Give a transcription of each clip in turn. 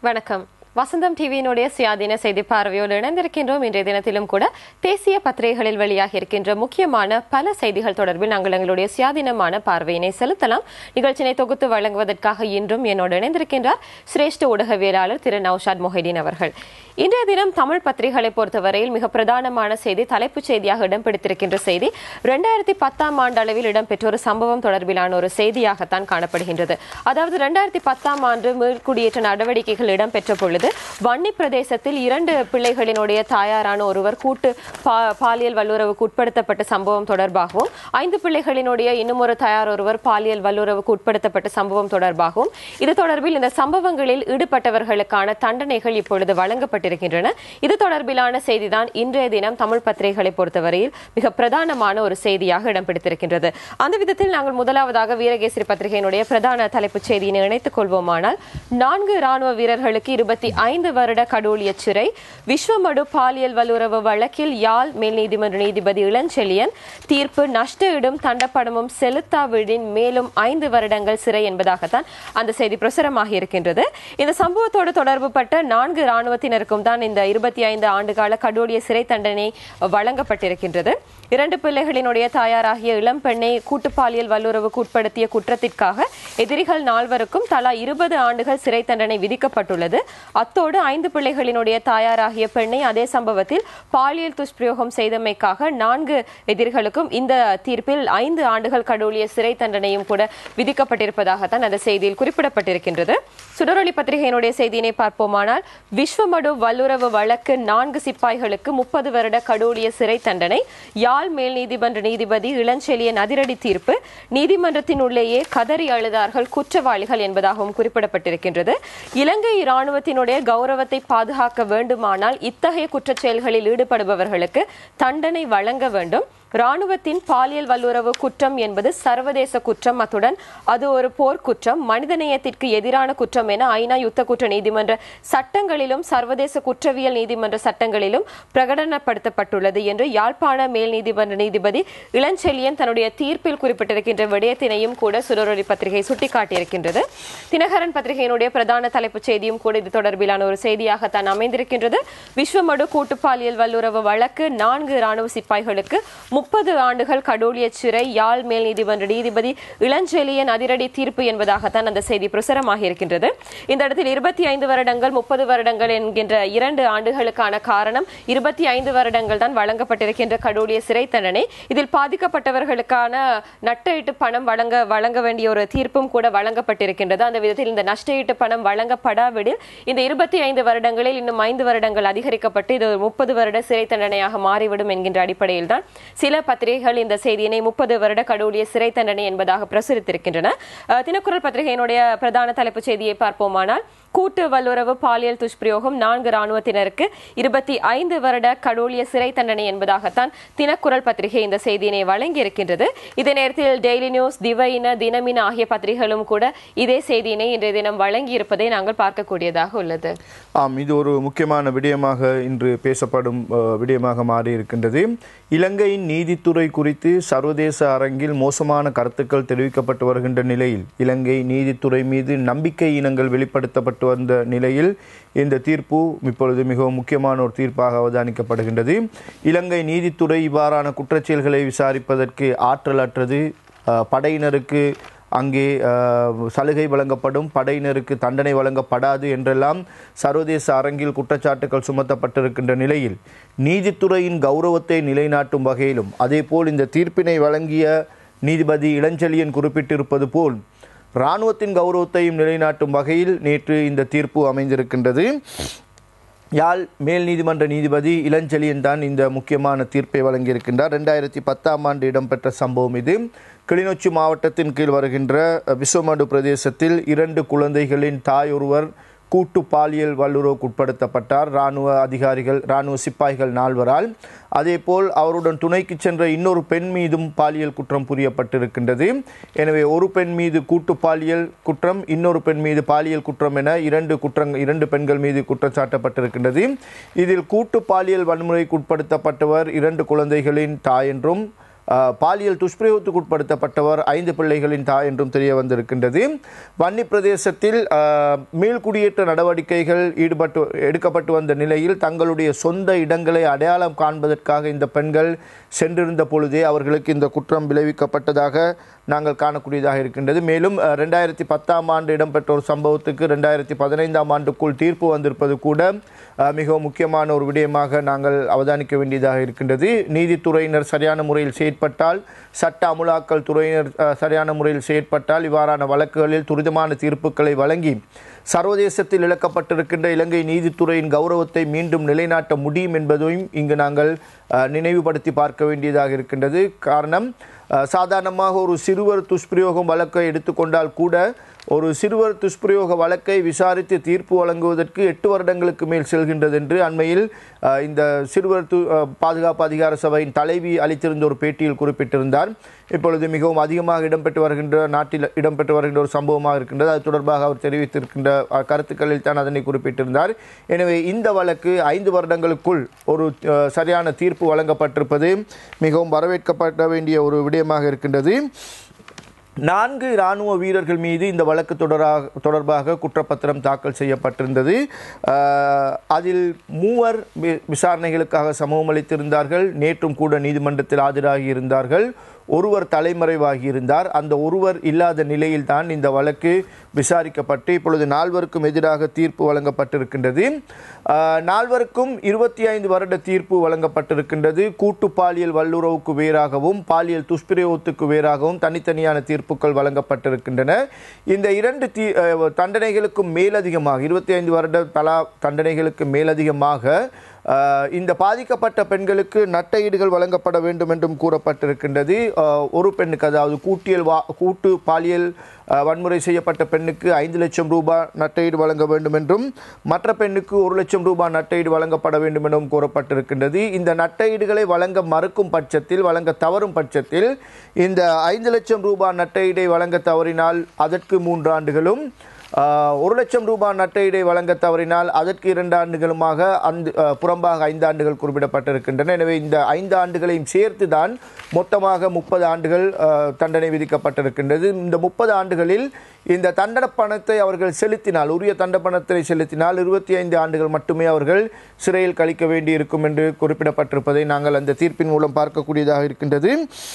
வணக்கம் வசந்தம் டிவியினுடைய சுயாதீன செய்தி பார்வையோடு இணைந்திருக்கின்றோம் இன்றைய தினத்திலும் கூட தேசிய பத்திரிகைகளில் வெளியாகி இருக்கின்ற முக்கியமான பல செய்திகள் தொடர்பில் நாங்கள் எங்களுடைய சுயாதீனமான பார்வையினை செலுத்தலாம் நிகழ்ச்சியினை தொகுத்து வழங்குவதற்காக இன்றும் என்னோடு இணைந்திருக்கின்றார் சிரேஷ்ட ஊடகவியலாளர் திரு நௌஷாத் மொஹிதீன் அவர்கள் இன்றைய தினம் தமிழ் பத்திரிகைகளை பொறுத்தவரையில் மிக பிரதானமான செய்தி தலைப்புச் செய்தியாக இடம் பிடித்திருக்கின்ற செய்தி இரண்டாயிரத்தி பத்தாம் ஆண்டு அளவில் இடம்பெற்ற ஒரு சம்பவம் தொடர்பிலான ஒரு செய்தியாகத்தான் காணப்படுகின்றது அதாவது இரண்டாயிரத்தி பத்தாம் ஆண்டு மீள்குடியேற்ற நடவடிக்கைகள் இடம்பெற்ற பொழுது வன்னி பிரதேசத்தில் இரண்டு பிள்ளைகளினுடைய தாயாரான ஒருவர் கூட்டு பா- பாலியல் வல்லுறவுக்கு உட்படுத்தப்பட்ட சம்பவம் தொடர்பாகவும் ஐந்து பிள்ளைகளினுடைய இன்னும் ஒரு தாயார் ஒருவர் பாலியல் வல்லுறவுக்கு உட்படுத்தப்பட்ட சம்பவம் தொடர்பாகவும் இது தொடர்பில் இந்த சம்பவங்களில் ஈடுபட்டவர்களுக்கான தண்டனைகள் இப்பொழுது வழங்கப்பட்டிருக்கின்றன இது தொடர்பிலான செய்திதான் இன்றைய தினம் தமிழ் பத்திரிகைகளை பொறுத்தவரையில் மிக பிரதானமான ஒரு செய்தியாக இடம் பிடித்திருக்கின்றது அந்த விதத்தில் நாங்கள் முதலாவதாக வீரகேசரி பத்திரிகையினுடைய பிரதான தலைப்புச் செய்தியினை இணைத்துக் கொள்வோமானால் நான்கு ராணுவ வீரர்களுக்கு இருபத்தி ஐந்து வருட கடூழிய சிறை விஸ்வமடு பாலியல் வல்லுறவு வழக்கில் யாழ் மேல் நீதிமன்ற நீதிபதி இளஞ்செழியன் தீர்ப்பு நஷ்ட ஈடும் தண்டப்படமும் செலுத்தாவிடின் மேலும் ஐந்து வருடங்கள் சிறை என்பதாகத்தான் அந்த செய்தி பிரசுரமாகி இருக்கின்றது இந்த சம்பவத்தோடு தொடர்புபட்ட நான்கு ராணுவத்தினருக்கும் தான் இந்த இருபத்தி ஐந்து ஆண்டுகால கடூழிய சிறை தண்டனை வழங்கப்பட்டிருக்கின்றது இரண்டு பிள்ளைகளினுடைய தாயாராகிய இளம் பெண்ணை கூட்டு பாலியல் வல்லுறவுக்கு உட்படுத்திய குற்றத்திற்காக எதிரிகள் நால்வருக்கும் தலா இருபது ஆண்டுகள் சிறை தண்டனை விதிக்கப்பட்டுள்ளது அத்தோடு ஐந்து பிள்ளைகளினுடைய தாயாராகிய பெண்ணை அதே சம்பவத்தில் பாலியல் துஷ்பிரயோகம் செய்தமைக்காக நான்கு எதிரிகளுக்கும் இந்த தீர்ப்பில் ஐந்து ஆண்டுகள் கடூழிய சிறை தண்டனையும் கூட விதிக்கப்பட்டிருப்பதாகத்தான் அந்த செய்தியில் குறிப்பிடப்பட்டிருக்கின்றது சுடரொளி பத்திரிகையினுடைய செய்தியினை பார்ப்போமானால் விஸ்வமடு வல்லுறவு வழக்கு நான்கு சிப்பாய்களுக்கு முப்பது வருட கடூழிய சிறை தண்டனை யாழ் மேல் நீதிமன்ற நீதிபதி இளஞ்செழியன் அதிரடி தீர்ப்பு நீதிமன்றத்தின் உள்ளேயே கதறி அழுதார்கள் குற்றவாளிகள் என்பதாகவும் குறிப்பிடப்பட்டிருக்கின்றது இலங்கை ராணுவத்தினுடைய கௌரவத்தை பாதுகாக்க வேண்டுமானால் இத்தகைய குற்றச் செயல்களில் ஈடுபடுபவர்களுக்கு தண்டனை வழங்க வேண்டும் ராணுவத்தின் பாலியல் வல்லுறவு குற்றம் என்பது சர்வதேச குற்றம் அத்துடன் அது ஒரு போர்க்குற்றம் மனிதநேயத்திற்கு எதிரான குற்றம் என ஐநா யுத்த குற்ற நீதிமன்ற சட்டங்களிலும் சர்வதேச குற்றவியல் நீதிமன்ற சட்டங்களிலும் பிரகடனப்படுத்தப்பட்டுள்ளது என்று யாழ்ப்பாண மேல் நீதிமன்ற நீதிபதி இளஞ்செழியன் தன்னுடைய தீர்ப்பில் குறிப்பிட்டிருக்கின்ற விடயத்தினையும் கூட சுடரொலி பத்திரிகை சுட்டிக்காட்டியிருக்கின்றது தினகரன் பத்திரிகையினுடைய பிரதான தலைப்புச் செய்தியும் கூட இது தொடர்பிலான ஒரு செய்தியாகத்தான் அமைந்திருக்கின்றது விஸ்வமடு கூட்டு பாலியல் வல்லுறவு வழக்கு நான்கு ராணுவ சிப்பாய்களுக்கு முப்பது ஆண்டுகள் கடூழிய சிறை யாழ் மேல் நீதிமன்ற நீதிபதி இளஞ்செழியன் அதிரடி தீர்ப்பு என்பதாகத்தான் அந்த செய்தி பிரசுரமாக இருக்கின்றது இந்த இடத்தில் இருபத்தி ஐந்து வருடங்கள் முப்பது வருடங்கள் என்கின்ற இரண்டு ஆண்டுகளுக்கான காரணம் இருபத்தி ஐந்து வருடங்கள் தான் வழங்கப்பட்டிருக்கின்ற கடூழிய சிறை தண்டனை இதில் பாதிக்கப்பட்டவர்களுக்கான நட்டஈட்டு பணம் வழங்க வழங்க வேண்டிய ஒரு தீர்ப்பும் கூட வழங்கப்பட்டிருக்கின்றது அந்த விதத்தில் இந்த நஷ்டஈட்டு பணம் வழங்கப்படாவிடில் இந்த இருபத்தி ஐந்து வருடங்களில் இன்னும் ஐந்து வருடங்கள் அதிகரிக்கப்பட்டு இது ஒரு முப்பது வருட சிறை தண்டனையாக மாறிவிடும் என்கின்ற அடிப்படையில் தான் சில பத்திரிகைகள் இந்த செய்தியினை முப்பது வருட கடூழிய சிறை தண்டனை என்பதாக பிரசுரித்திருக்கின்றன அஹ், தினக்குரல் பத்திரிகையினுடைய பிரதான தலைப்புச் செய்தியை பார்ப்போமானால் கூட்டு வல்லுறவு பாலியல் துஷ்பிரயோகம் நான்கு ராணுவத்தினருக்கு இருபத்தி ஐந்து வருட கடூழிய சிறை தண்டனை என்பதாகத்தான் தினக்குரல் பத்திரிகை இந்த செய்தியினை வழங்கி இருக்கின்றது இதே நேரத்தில் டெய்லி நியூஸ் திவையின தினமின ஆகிய பத்திரிகைகளும் கூட இதே செய்தியினை இன்றைய தினம் வழங்கி இருப்பதை நாங்கள் பார்க்கக்கூடியதாக உள்ளது ஆம் இது ஒரு முக்கியமான விடயமாக இன்று பேசப்படும் அஹ், விடயமாக மாறி இருக்கின்றது இலங்கையின் நீதித்துறை குறித்து சர்வதேச அரங்கில் மோசமான கருத்துக்கள் தெரிவிக்கப்பட்டு வருகின்ற நிலையில் இலங்கை நீதித்துறை மீது நம்பிக்கை இனங்கள் வெளிப்படுத்தப்பட்டு வந்த நிலையில் இந்த தீர்ப்பு இப்பொழுது மிகவும் முக்கியமான ஒரு தீர்ப்பாக அவதானிக்கப்படுகின்றது இலங்கை நீதித்துறை இவ்வாறான குற்றச்செயல்களை விசாரிப்பதற்கு ஆற்றலற்றது அஹ், படையினருக்கு அங்கே அஹ், சலுகை வழங்கப்படும் படையினருக்கு தண்டனை வழங்கப்படாது என்றெல்லாம் சர்வதேச அரங்கில் குற்றச்சாட்டுகள் சுமத்தப்பட்டிருக்கின்ற நிலையில் நீதித்துறையின் கௌரவத்தை நிலைநாட்டும் வகையிலும் அதேபோல் இந்த தீர்ப்பினை வழங்கிய நீதிபதி இளஞ்செழியன் குறிப்பிட்டிருப்பது போல் இராணுவத்தின் கௌரவத்தையும் நிலைநாட்டும் வகையில் நேற்று இந்த தீர்ப்பு அமைந்திருக்கின்றது யாழ் மேல் நீதிமன்ற நீதிபதி இளஞ்செழியன் தான் இந்த முக்கியமான தீர்ப்பை வழங்கியிருக்கின்றார் ரெண்டாயிரத்தி பத்தாம் ஆண்டு இடம்பெற்ற சம்பவம் இது கிளிநொச்சி மாவட்டத்தின் கீழ் வருகின்ற விஸ்வமடு பிரதேசத்தில் இரண்டு குழந்தைகளின் தாய் ஒருவர் கூட்டு பாலியல் வல்லுறவுக்கு உட்படுத்தப்பட்டார் இராணுவ அதிகாரிகள் இராணுவ சிப்பாய்கள் நால்வரால் அதேபோல் அவருடன் துணைக்கு சென்ற இன்னொரு பெண் மீதும் பாலியல் குற்றம் புரியப்பட்டிருக்கின்றது எனவே ஒரு பெண் மீது கூட்டு பாலியல் குற்றம் இன்னொரு பெண் மீது பாலியல் குற்றம் என இரண்டு குற்றங்கள் இரண்டு பெண்கள் மீது குற்றம் சாட்டப்பட்டிருக்கின்றது இதில் கூட்டு பாலியல் வன்முறைக்கு உட்படுத்தப்பட்டவர் இரண்டு குழந்தைகளின் தாய் என்றும் அஹ், பாலியல் துஷ்பிரயோகத்துக்கு உட்படுத்தப்பட்டவர் ஐந்து பிள்ளைகளின் தாய் என்றும் தெரிய வந்திருக்கின்றது வன்னி பிரதேசத்தில் அஹ், மீள்குடியேற்ற நடவடிக்கைகள் ஈடுபட்டு எடுக்கப்பட்டு வந்த நிலையில் தங்களுடைய சொந்த இடங்களை அடையாளம் காண்பதற்காக இந்த பெண்கள் சென்றிருந்த பொழுதே அவர்களுக்கு இந்த குற்றம் விளைவிக்கப்பட்டதாக நாங்கள் காணக்கூடியதாக இருக்கின்றது மேலும் அஹ், ரெண்டாயிரத்தி பத்தாம் ஆண்டு இடம்பெற்ற ஒரு சம்பவத்துக்கு ரெண்டாயிரத்தி பதினைந்தாம் ஆண்டுக்குள் தீர்ப்பு வந்திருப்பது கூட அஹ், மிகவும் முக்கியமான ஒரு விடயமாக நாங்கள் அவதானிக்க வேண்டியதாக இருக்கின்றது நீதித்துறையினர் சரியான முறையில் செயற்பட்டால் சட்ட அமுலாக்கல் துறையினர் அஹ், சரியான முறையில் செயற்பட்டால் இவ்வாறான வழக்குகளில் துரிதமான தீர்ப்புகளை வழங்கி சர்வதேசத்தில் இழக்கப்பட்டிருக்கின்ற இலங்கை நீதித்துறையின் கௌரவத்தை மீண்டும் நிலைநாட்ட முடியும் என்பதையும் இங்கு நாங்கள் அஹ், நினைவுபடுத்தி பார்க்க வேண்டியதாக இருக்கின்றது காரணம் அஹ், சாதாரணமாக ஒரு சிறுவர் துஷ்பிரயோகம் வழக்கை எடுத்துக்கொண்டால் கூட ஒரு சிறுவர் துஷ்பிரயோக வழக்கை விசாரித்து தீர்ப்பு வழங்குவதற்கு எட்டு வருடங்களுக்கு மேல் செல்கின்றது என்று அண்மையில் அஹ், இந்த சிறுவர் து அஹ், பாதுகாப்பு அதிகார சபையின் தலைவி அளித்திருந்த ஒரு பேட்டியில் குறிப்பிட்டிருந்தார் இப்பொழுது மிகவும் அதிகமாக இடம்பெற்று வருகின்ற நாட்டில் இடம்பெற்று வருகின்ற ஒரு சம்பவமாக இருக்கின்றது அது தொடர்பாக அவர் தெரிவித்திருக்கின்ற அஹ், கருத்துக்களில் தான் அதனை குறிப்பிட்டிருந்தார் எனவே இந்த வழக்கு ஐந்து வருடங்களுக்குள் ஒரு அஹ், சரியான தீர்ப்பு வழங்கப்பட்டிருப்பது மிகவும் வரவேற்கப்பட வேண்டிய ஒரு விடயமாக இருக்கின்றது நான்கு இராணுவ வீரர்கள் மீது இந்த வழக்கு தொடராக தொடர்பாக குற்றப்பத்திரம் தாக்கல் செய்யப்பட்டிருந்தது அஹ், அதில் மூவர் வி- விசாரணைகளுக்காக சமூகம் அளித்திருந்தார்கள் நேற்றும் கூட நீதிமன்றத்தில் ஆஜராகி இருந்தார்கள் ஒருவர் தலைமறைவாகி இருந்தார் அந்த ஒருவர் இல்லாத நிலையில்தான் இந்த வழக்கு விசாரிக்கப்பட்டு இப்பொழுது நால்வருக்கும் எதிராக தீர்ப்பு வழங்கப்பட்டிருக்கின்றது அஹ், நால்வருக்கும் இருபத்தி ஐந்து வருட தீர்ப்பு வழங்கப்பட்டிருக்கின்றது கூட்டு பாலியல் வல்லுறவுக்கு வேறாகவும் பாலியல் துஷ்பிரயோகத்துக்கு வேறாகவும் தனித்தனியான தீர்ப்புகள் வழங்கப்பட்டிருக்கின்றன இந்த இரண்டு தீ அஹ், தண்டனைகளுக்கும் மேலதிகமாக இருபத்தி ஐந்து வருட தலா தண்டனைகளுக்கு மேலதிகமாக அஹ், இந்த பாதிக்கப்பட்ட பெண்களுக்கு நட்டையீடுகள் வழங்கப்பட வேண்டும் என்றும் கூறப்பட்டிருக்கின்றது அஹ், ஒரு பெண்ணுக்கு அதாவது கூட்டியல் வா கூட்டு பாலியல் அஹ், வன்முறை செய்யப்பட்ட பெண்ணுக்கு ஐந்து லட்சம் ரூபாய் நட்டையீடு வழங்க வேண்டும் என்றும் மற்ற பெண்ணுக்கு ஒரு லட்சம் ரூபாய் நட்டையீடு வழங்கப்பட வேண்டும் எனவும் கூறப்பட்டிருக்கின்றது இந்த நட்டையீடுகளை வழங்க மறுக்கும் பட்சத்தில் வழங்க தவறும் பட்சத்தில் இந்த ஐந்து லட்சம் ரூபாய் நட்டையீடை வழங்க தவறினால் அதற்கு மூன்று ஆண்டுகளும் ஆஹ், ஒரு லட்சம் ரூபாய் நட்டையீடை வழங்க தவறினால் அதற்கு இரண்டு ஆண்டுகளுமாக அந்த ஆஹ், புறம்பாக ஐந்து ஆண்டுகள் குறிப்பிடப்பட்டிருக்கின்றன எனவே இந்த ஐந்து ஆண்டுகளையும் சேர்த்து தான் மொத்தமாக முப்பது ஆண்டுகள் ஆஹ், தண்டனை விதிக்கப்பட்டிருக்கின்றது இந்த முப்பது ஆண்டுகளில் இந்த தண்டன பணத்தை அவர்கள் செலுத்தினால் உரிய தண்ட பணத்தை செலுத்தினால் இருபத்தி ஐந்து ஆண்டுகள் மட்டுமே அவர்கள் சிறையில் கழிக்க வேண்டியிருக்கும் என்று குறிப்பிடப்பட்டிருப்பதை நாங்கள் அந்த தீர்ப்பின் மூலம் பார்க்கக்கூடியதாக இருக்கின்றது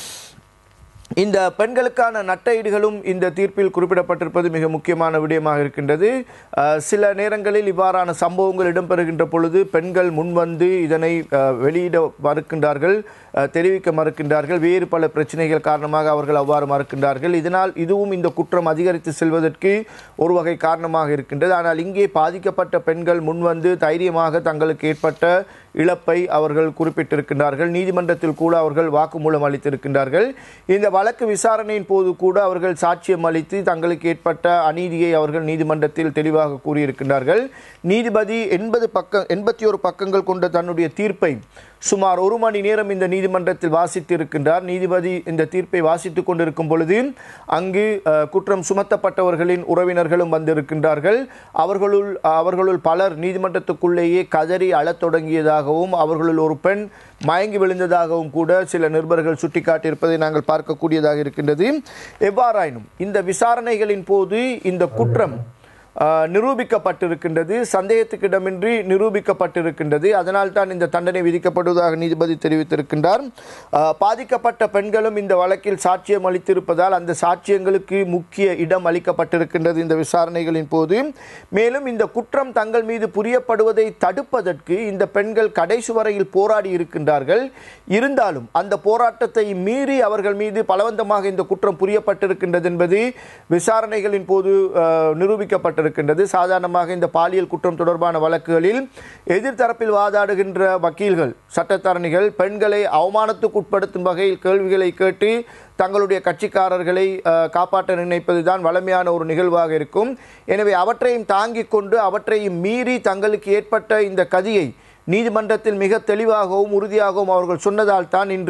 இந்த பெண்களுக்கான நட்டையீடுகளும் இந்த தீர்ப்பில் குறிப்பிடப்பட்டிருப்பது மிக முக்கியமான விடயமாக இருக்கின்றது அஹ், சில நேரங்களில் இவ்வாறான சம்பவங்கள் இடம்பெறுகின்ற பொழுது பெண்கள் முன்வந்து இதனை அஹ், வெளியிட மறுக்கின்றார்கள் அஹ், தெரிவிக்க மறுக்கின்றார்கள் வேறு பல பிரச்சனைகள் காரணமாக அவர்கள் அவ்வாறு மறுக்கின்றார்கள் இதனால் இதுவும் இந்த குற்றம் அதிகரித்து செல்வதற்கு ஒரு வகை காரணமாக இருக்கின்றது ஆனால் இங்கே பாதிக்கப்பட்ட பெண்கள் முன்வந்து தைரியமாக தங்களுக்கு ஏற்பட்ட இழப்பை அவர்கள் குறிப்பிட்டிருக்கின்றார்கள் நீதிமன்றத்தில் கூட அவர்கள் வாக்குமூலம் அளித்திருக்கின்றார்கள் இந்த வழக்கு விசாரணையின் போது கூட அவர்கள் சாட்சியம் அளித்து தங்களுக்கு ஏற்பட்ட அநீதியை அவர்கள் நீதிமன்றத்தில் தெளிவாக கூறியிருக்கின்றார்கள் நீதிபதி எண்பது பக்க எண்பத்தி ஒரு பக்கங்கள் கொண்ட தன்னுடைய தீர்ப்பை சுமார் ஒரு மணி நேரம் இந்த நீதிமன்றத்தில் வாசித்து இருக்கின்றார் நீதிபதி இந்த தீர்ப்பை வாசித்துக் கொண்டிருக்கும் பொழுது அங்கு அஹ், குற்றம் சுமத்தப்பட்டவர்களின் உறவினர்களும் வந்திருக்கின்றார்கள் அவர்களுள் அவர்களுள் பலர் நீதிமன்றத்துக்குள்ளேயே கதறி அழத் தொடங்கியதாகவும் அவர்களுள் ஒரு பெண் மயங்கி விழுந்ததாகவும் கூட சில நிருபர்கள் சுட்டிக்காட்டியிருப்பதை நாங்கள் பார்க்கக்கூடியதாக இருக்கின்றது எவ்வாறாயினும் இந்த விசாரணைகளின் போது இந்த குற்றம் ஆஹ், நிரூபிக்கப்பட்டிருக்கின்றது சந்தேகத்துக்கிடமின்றி நிரூபிக்கப்பட்டிருக்கின்றது அதனால் தான் இந்த தண்டனை விதிக்கப்படுவதாக நீதிபதி தெரிவித்திருக்கின்றார் ஆஹ், பாதிக்கப்பட்ட பெண்களும் இந்த வழக்கில் சாட்சியம் அளித்திருப்பதால் அந்த சாட்சியங்களுக்கு முக்கிய இடம் அளிக்கப்பட்டிருக்கின்றது இந்த விசாரணைகளின் போது மேலும் இந்த குற்றம் தங்கள் மீது புரியப்படுவதை தடுப்பதற்கு இந்த பெண்கள் கடைசி வரையில் போராடி இருக்கின்றார்கள் இருந்தாலும் அந்த போராட்டத்தை மீறி அவர்கள் மீது பலவந்தமாக இந்த குற்றம் புரியப்பட்டிருக்கின்றது என்பது விசாரணைகளின் போது அஹ், நிரூபிக்கப்பட்டிருக்கின்றது சாதாரணமாக இந்த பாலியல் குற்றம் தொடர்பான வழக்குகளில் எதிர்த்தரப்பில் வாதாடுகின்ற வக்கீல்கள் சட்டத்தரணிகள் பெண்களை அவமானத்துக்கு உட்படுத்தும் வகையில் கேள்விகளை கேட்டு தங்களுடைய கட்சிக்காரர்களை அஹ், காப்பாற்ற நினைப்பதுதான் வளமையான ஒரு நிகழ்வாக இருக்கும் எனவே அவற்றையும் தாங்கிக் கொண்டு அவற்றையும் மீறி தங்களுக்கு ஏற்பட்ட இந்த கதியை நீதிமன்றத்தில் மிக தெளிவாகவும் உறுதியாகவும் அவர்கள் சொன்னதால் தான் இன்று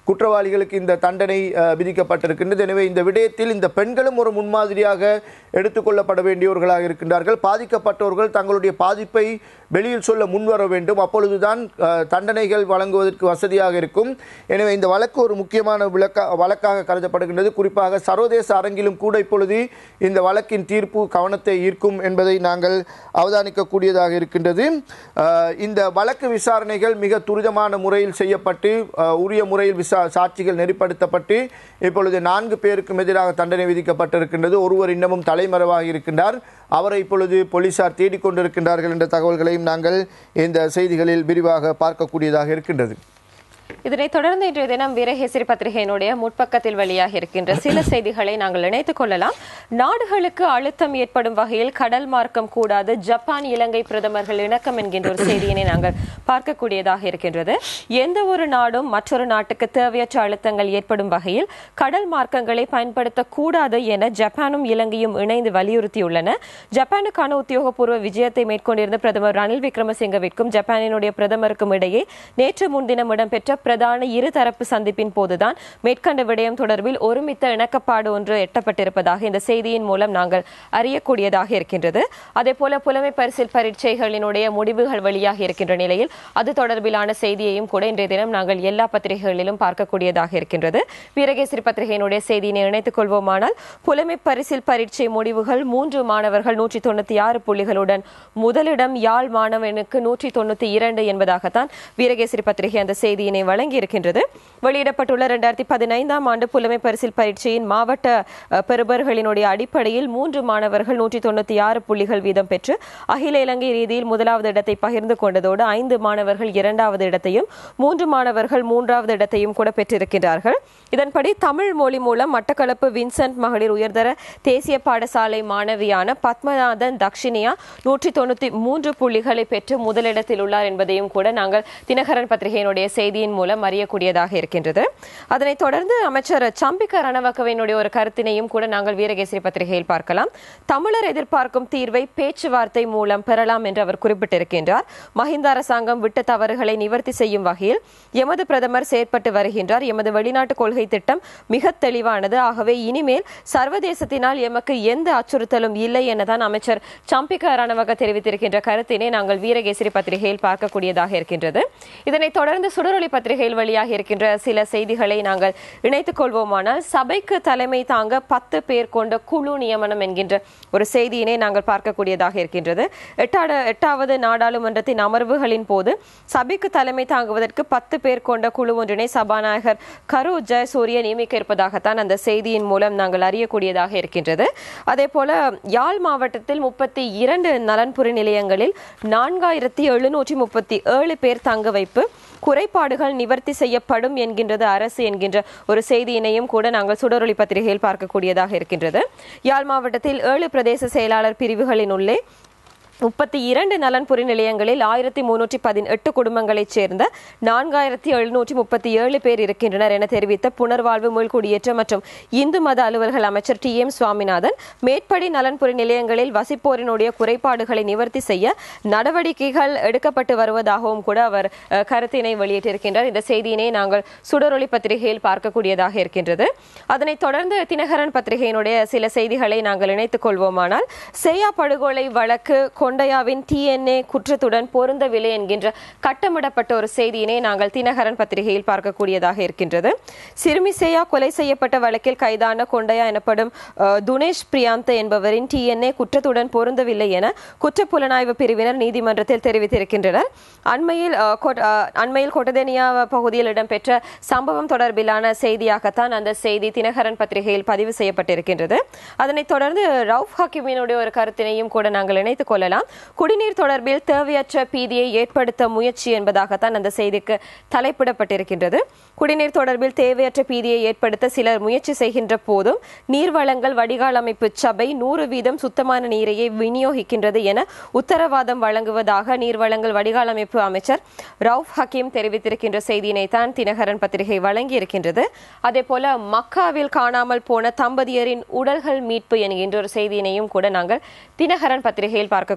குற்றவாளிகளுக்கு இந்த தண்டனை அஹ், விதிக்கப்பட்டிருக்கின்றது எனவே இந்த விடயத்தில் இந்த பெண்களும் ஒரு முன்மாதிரியாக எடுத்துக்கொள்ளப்பட வேண்டியவர்களாக இருக்கின்றார்கள் பாதிக்கப்பட்டவர்கள் தங்களுடைய பாதிப்பை வெளியில் சொல்ல முன்வர வேண்டும் அப்பொழுதுதான் அஹ், தண்டனைகள் வழங்குவதற்கு வசதியாக இருக்கும் எனவே இந்த வழக்கு ஒரு முக்கியமான விளக்க வழக்காக கருதப்படுகின்றது குறிப்பாக சர்வதேச அரங்கிலும் கூட இப்பொழுது இந்த வழக்கின் தீர்ப்பு கவனத்தை ஈர்க்கும் என்பதை நாங்கள் அவதானிக்கக்கூடியதாக இருக்கின்றது அஹ், இந்த வழக்கு விசாரணைகள் மிக துரிதமான முறையில் செய்யப்பட்டு அஹ், உரிய முறையில் விசா சாட்சிகள் நெறிப்படுத்தப்பட்டு இப்பொழுது நான்கு பேருக்கும் எதிராக தண்டனை விதிக்கப்பட்டிருக்கின்றது ஒருவர் இன்னமும் தலைமறைவாக இருக்கின்றார் அவரை இப்பொழுது போலீசார் தேடிக்கொண்டிருக்கின்றார்கள் என்ற தகவல்களையும் நாங்கள் இந்த செய்திகளில் விரிவாக பார்க்கக்கூடியதாக இருக்கின்றது இதனைத் தொடர்ந்து இன்றைய தினம் வீரகேசரி பத்திரிகையினுடைய முற்பக்கத்தில் வெளியாக இருக்கின்ற சில செய்திகளை நாங்கள் இணைத்துக் கொள்ளலாம் நாடுகளுக்கு அழுத்தம் ஏற்படும் வகையில் கடல் மார்க்கம் கூடாது ஜப்பான் இலங்கை பிரதமர்கள் இணக்கம் என்கின்ற ஒரு செய்தியினை நாங்கள் பார்க்கக்கூடியதாக இருக்கின்றது எந்த ஒரு நாடும் மற்றொரு நாட்டுக்கு தேவையற்ற அழுத்தங்கள் ஏற்படும் வகையில் கடல் மார்க்கங்களை பயன்படுத்தக்கூடாது என ஜப்பானும் இலங்கையும் இணைந்து வலியுறுத்தியுள்ளன ஜப்பானுக்கான உத்தியோகபூர்வ விஜயத்தை மேற்கொண்டிருந்த பிரதமர் ரணில் விக்ரமசிங்கவிற்கும் ஜப்பானினுடைய பிரதமருக்கும் இடையே நேற்று முன்தினம் இடம்பெற்ற பிரதான இருதரப்பு சந்திப்பின் போதுதான் மேற்கண்ட விடயம் தொடர்பில் ஒருமித்த இணக்கப்பாடு ஒன்று எட்டப்பட்டிருப்பதாக இந்த செய்தியின் மூலம் நாங்கள் அறியக்கூடியதாக இருக்கின்றது அதே போல புலமை பரிசில் பரீட்சைகளினுடைய முடிவுகள் வெளியாக இருக்கின்ற நிலையில் அது தொடர்பிலான செய்தியையும் கூட இன்றைய தினம் நாங்கள் எல்லா பத்திரிகைகளிலும் பார்க்கக்கூடியதாக இருக்கின்றது வீரகேசரி பத்திரிகையினுடைய செய்தியினை இணைத்துக் கொள்வோமானால் புலமை பரிசில் பரீட்சை முடிவுகள் மூன்று மாணவர்கள் நூற்றி தொண்ணூத்தி ஆறு புள்ளிகளுடன் முதலிடம் யாழ் மாணவனுக்கு நூற்றி தொண்ணூத்தி இரண்டு என்பதாகத்தான் வீரகேசரி பத்திரிகை அந்த செய்தியினை வழங்கி இருக்கின்றது வெளியிடப்பட்டுள்ள இரண்டாயிரத்தி பதினைந்தாம் ஆண்டு புலமை பரிசில் பரீட்சையின் மாவட்ட அஹ், பெறுபர்களினுடைய அடிப்படையில் மூன்று மாணவர்கள் நூற்றி தொண்ணூத்தி ஆறு புள்ளிகள் வீதம் பெற்று அகில இலங்கை ரீதியில் முதலாவது இடத்தை பகிர்ந்து கொண்டதோடு ஐந்து மாணவர்கள் இரண்டாவது இடத்தையும் மூன்று மாணவர்கள் மூன்றாவது இடத்தையும் கூட பெற்றிருக்கிறார்கள் இதன்படி தமிழ் மொழி மூலம் மட்டக்களப்பு வின்சென்ட் மகளிர் உயர்தர தேசிய பாடசாலை மாணவியான பத்மநாதன் தக்ஷினியா நூற்றி தொண்ணூத்தி மூன்று புள்ளிகளை பெற்று முதலிடத்தில் உள்ளார் என்பதையும் கூட நாங்கள் தினகரன் பத்திரிகையினுடைய செய்தியின் மூலம் அறியக்கூடியதாக இருக்கின்றது அதனைத் தொடர்ந்து அமைச்சர் சம்பிக்க ரணவக்கவினுடைய ஒரு கருத்தினையும் கூட நாங்கள் வீரகேசரி பத்திரிகையில் பார்க்கலாம் தமிழர் எதிர்பார்க்கும் தீர்வை பேச்சுவார்த்தை மூலம் பெறலாம் என்று அவர் குறிப்பிட்டிருக்கின்றார் மஹிந்த அரசாங்கம் விட்ட தவறுகளை நிவர்த்தி செய்யும் வகையில் எமது பிரதமர் செயற்பட்டு வருகின்றார் எமது வெளிநாட்டு கொள்கை திட்டம் மிக தெளிவானது ஆகவே இனிமேல் சர்வதேசத்தினால் எமக்கு எந்த அச்சுறுத்தலும் இல்லை எனதான் அமைச்சர் சம்பிக்க ரணவக தெரிவித்திருக்கின்ற கருத்தினை நாங்கள் வீரகேசரி பத்திரிகையில் பார்க்கக்கூடியதாக இருக்கின்றது இதனைத் தொடர்ந்து சுடரொளி பத்திரிகையில் வெளியாக இருக்கின்ற சில செய்திகளை நாங்கள் இணைத்துக் கொள்வோமானால் சபைக்கு தலைமை தாங்க பத்து பேர் கொண்ட குழு நியமனம் என்கின்ற ஒரு செய்தியினை நாங்கள் பார்க்கக்கூடியதாக இருக்கின்றது எட்டாட எட்டாவது நாடாளுமன்றத்தின் அமர்வுகளின் போது சபைக்கு தலைமை தாங்குவதற்கு பத்து பேர் கொண்ட குழு ஒன்றினை சபாநாயகர் கரு ஜெயசூரிய நியமிக்க இருப்பதாகத்தான் அந்த செய்தியின் மூலம் நாங்கள் அறியக்கூடியதாக இருக்கின்றது அதே போல யாழ் மாவட்டத்தில் முப்பத்தி இரண்டு நலன்புரி நிலையங்களில் நான்காயிரத்தி எழுநூற்றி முப்பத்தி ஏழு பேர் தங்க வைப்பு குறைபாடுகள் நிவர்த்தி செய்யப்படும் என்கின்றது அரசு என்கின்ற ஒரு செய்தியினையும் கூட நாங்கள் சுடரொளி பத்திரிகையில் பார்க்கக்கூடியதாக இருக்கின்றது யாழ் மாவட்டத்தில் ஏழு பிரதேச செயலாளர் பிரிவுகளின் உள்ளே முப்பத்தி இரண்டு நலன்புரி நிலையங்களில் ஆயிரத்தி முன்னூற்றி பதினெட்டு குடும்பங்களைச் சேர்ந்த நான்காயிரத்தி எழுநூற்றி முப்பத்தி ஏழு பேர் இருக்கின்றனர் என தெரிவித்த புனர்வாழ்வு மீள்குடியேற்ற மற்றும் இந்து மத அலுவல்கள் அமைச்சர் டி எம் சுவாமிநாதன் மேற்படி நலன்புரி நிலையங்களில் வசிப்போரினுடைய குறைபாடுகளை நிவர்த்தி செய்ய நடவடிக்கைகள் எடுக்கப்பட்டு வருவதாகவும் கூட அவர் அஹ், கருத்தினை வெளியிட்டிருக்கின்றார் இந்த செய்தியினை நாங்கள் சுடரொளி பத்திரிகையில் பார்க்கக்கூடியதாக இருக்கின்றது அதனைத் தொடர்ந்து தினகரன் பத்திரிகையினுடைய சில செய்திகளை நாங்கள் இணைத்துக் கொள்வோமானால் செய்யா படுகொலை வழக்கு கொண்டையாவின் டிஎன்ஏ குற்றத்துடன் பொருந்தவில்லை என்கின்ற கட்டமிடப்பட்ட ஒரு செய்தியினை நாங்கள் தினகரன் பத்திரிகையில் பார்க்கக்கூடியதாக இருக்கின்றது சிறுமி சேயா கொலை செய்யப்பட்ட வழக்கில் கைதான கொண்டையா எனப்படும் அஹ், துனேஷ் பிரியாந்த் என்பவரின் டிஎன்ஏ குற்றத்துடன் பொருந்தவில்லை என குற்றப்புலனாய்வு பிரிவினர் நீதிமன்றத்தில் தெரிவித்திருக்கின்றனர் அண்மையில் அஹ், கொட்- அஹ், அண்மையில் கொட்டதேனியா பகுதியில் இடம்பெற்ற சம்பவம் தொடர்பிலான செய்தியாகத்தான் அந்த செய்தி தினகரன் பத்திரிகையில் பதிவு செய்யப்பட்டிருக்கின்றது அதனைத் தொடர்ந்து ரவுஃப் ஹக்கீமினுடைய ஒரு கருத்தினையும் கூட நாங்கள் இணைத்துக் கொள்ளலாம் குடிநீர் தொடர்பில் தேவையற்ற பீதியை ஏற்படுத்த முயற்சி என்பதாகத்தான் அந்த செய்திக்கு தலைப்பிடப்பட்டிருக்கின்றது குடிநீர் தொடர்பில் தேவையற்ற பீதியை ஏற்படுத்த சிலர் முயற்சி செய்கின்ற போதும் நீர்வளங்கள் வடிகால் அமைப்பு சபை நூறு வீதம் சுத்தமான நீரையே விநியோகிக்கின்றது என உத்தரவாதம் வழங்குவதாக நீர்வளங்கள் வடிகால் அமைப்பு அமைச்சர் ரவுஃப் ஹக்கீம் தெரிவித்திருக்கின்ற செய்தியினை தான் தினகரன் பத்திரிகை வழங்கி இருக்கின்றது அதே போல மக்காவில் காணாமல் போன தம்பதியரின் உடல்கள் மீட்பு என்கின்ற ஒரு செய்தியினையும் கூட நாங்கள் தினகரன் பத்திரிகையில் பார்க்கக்கூடிய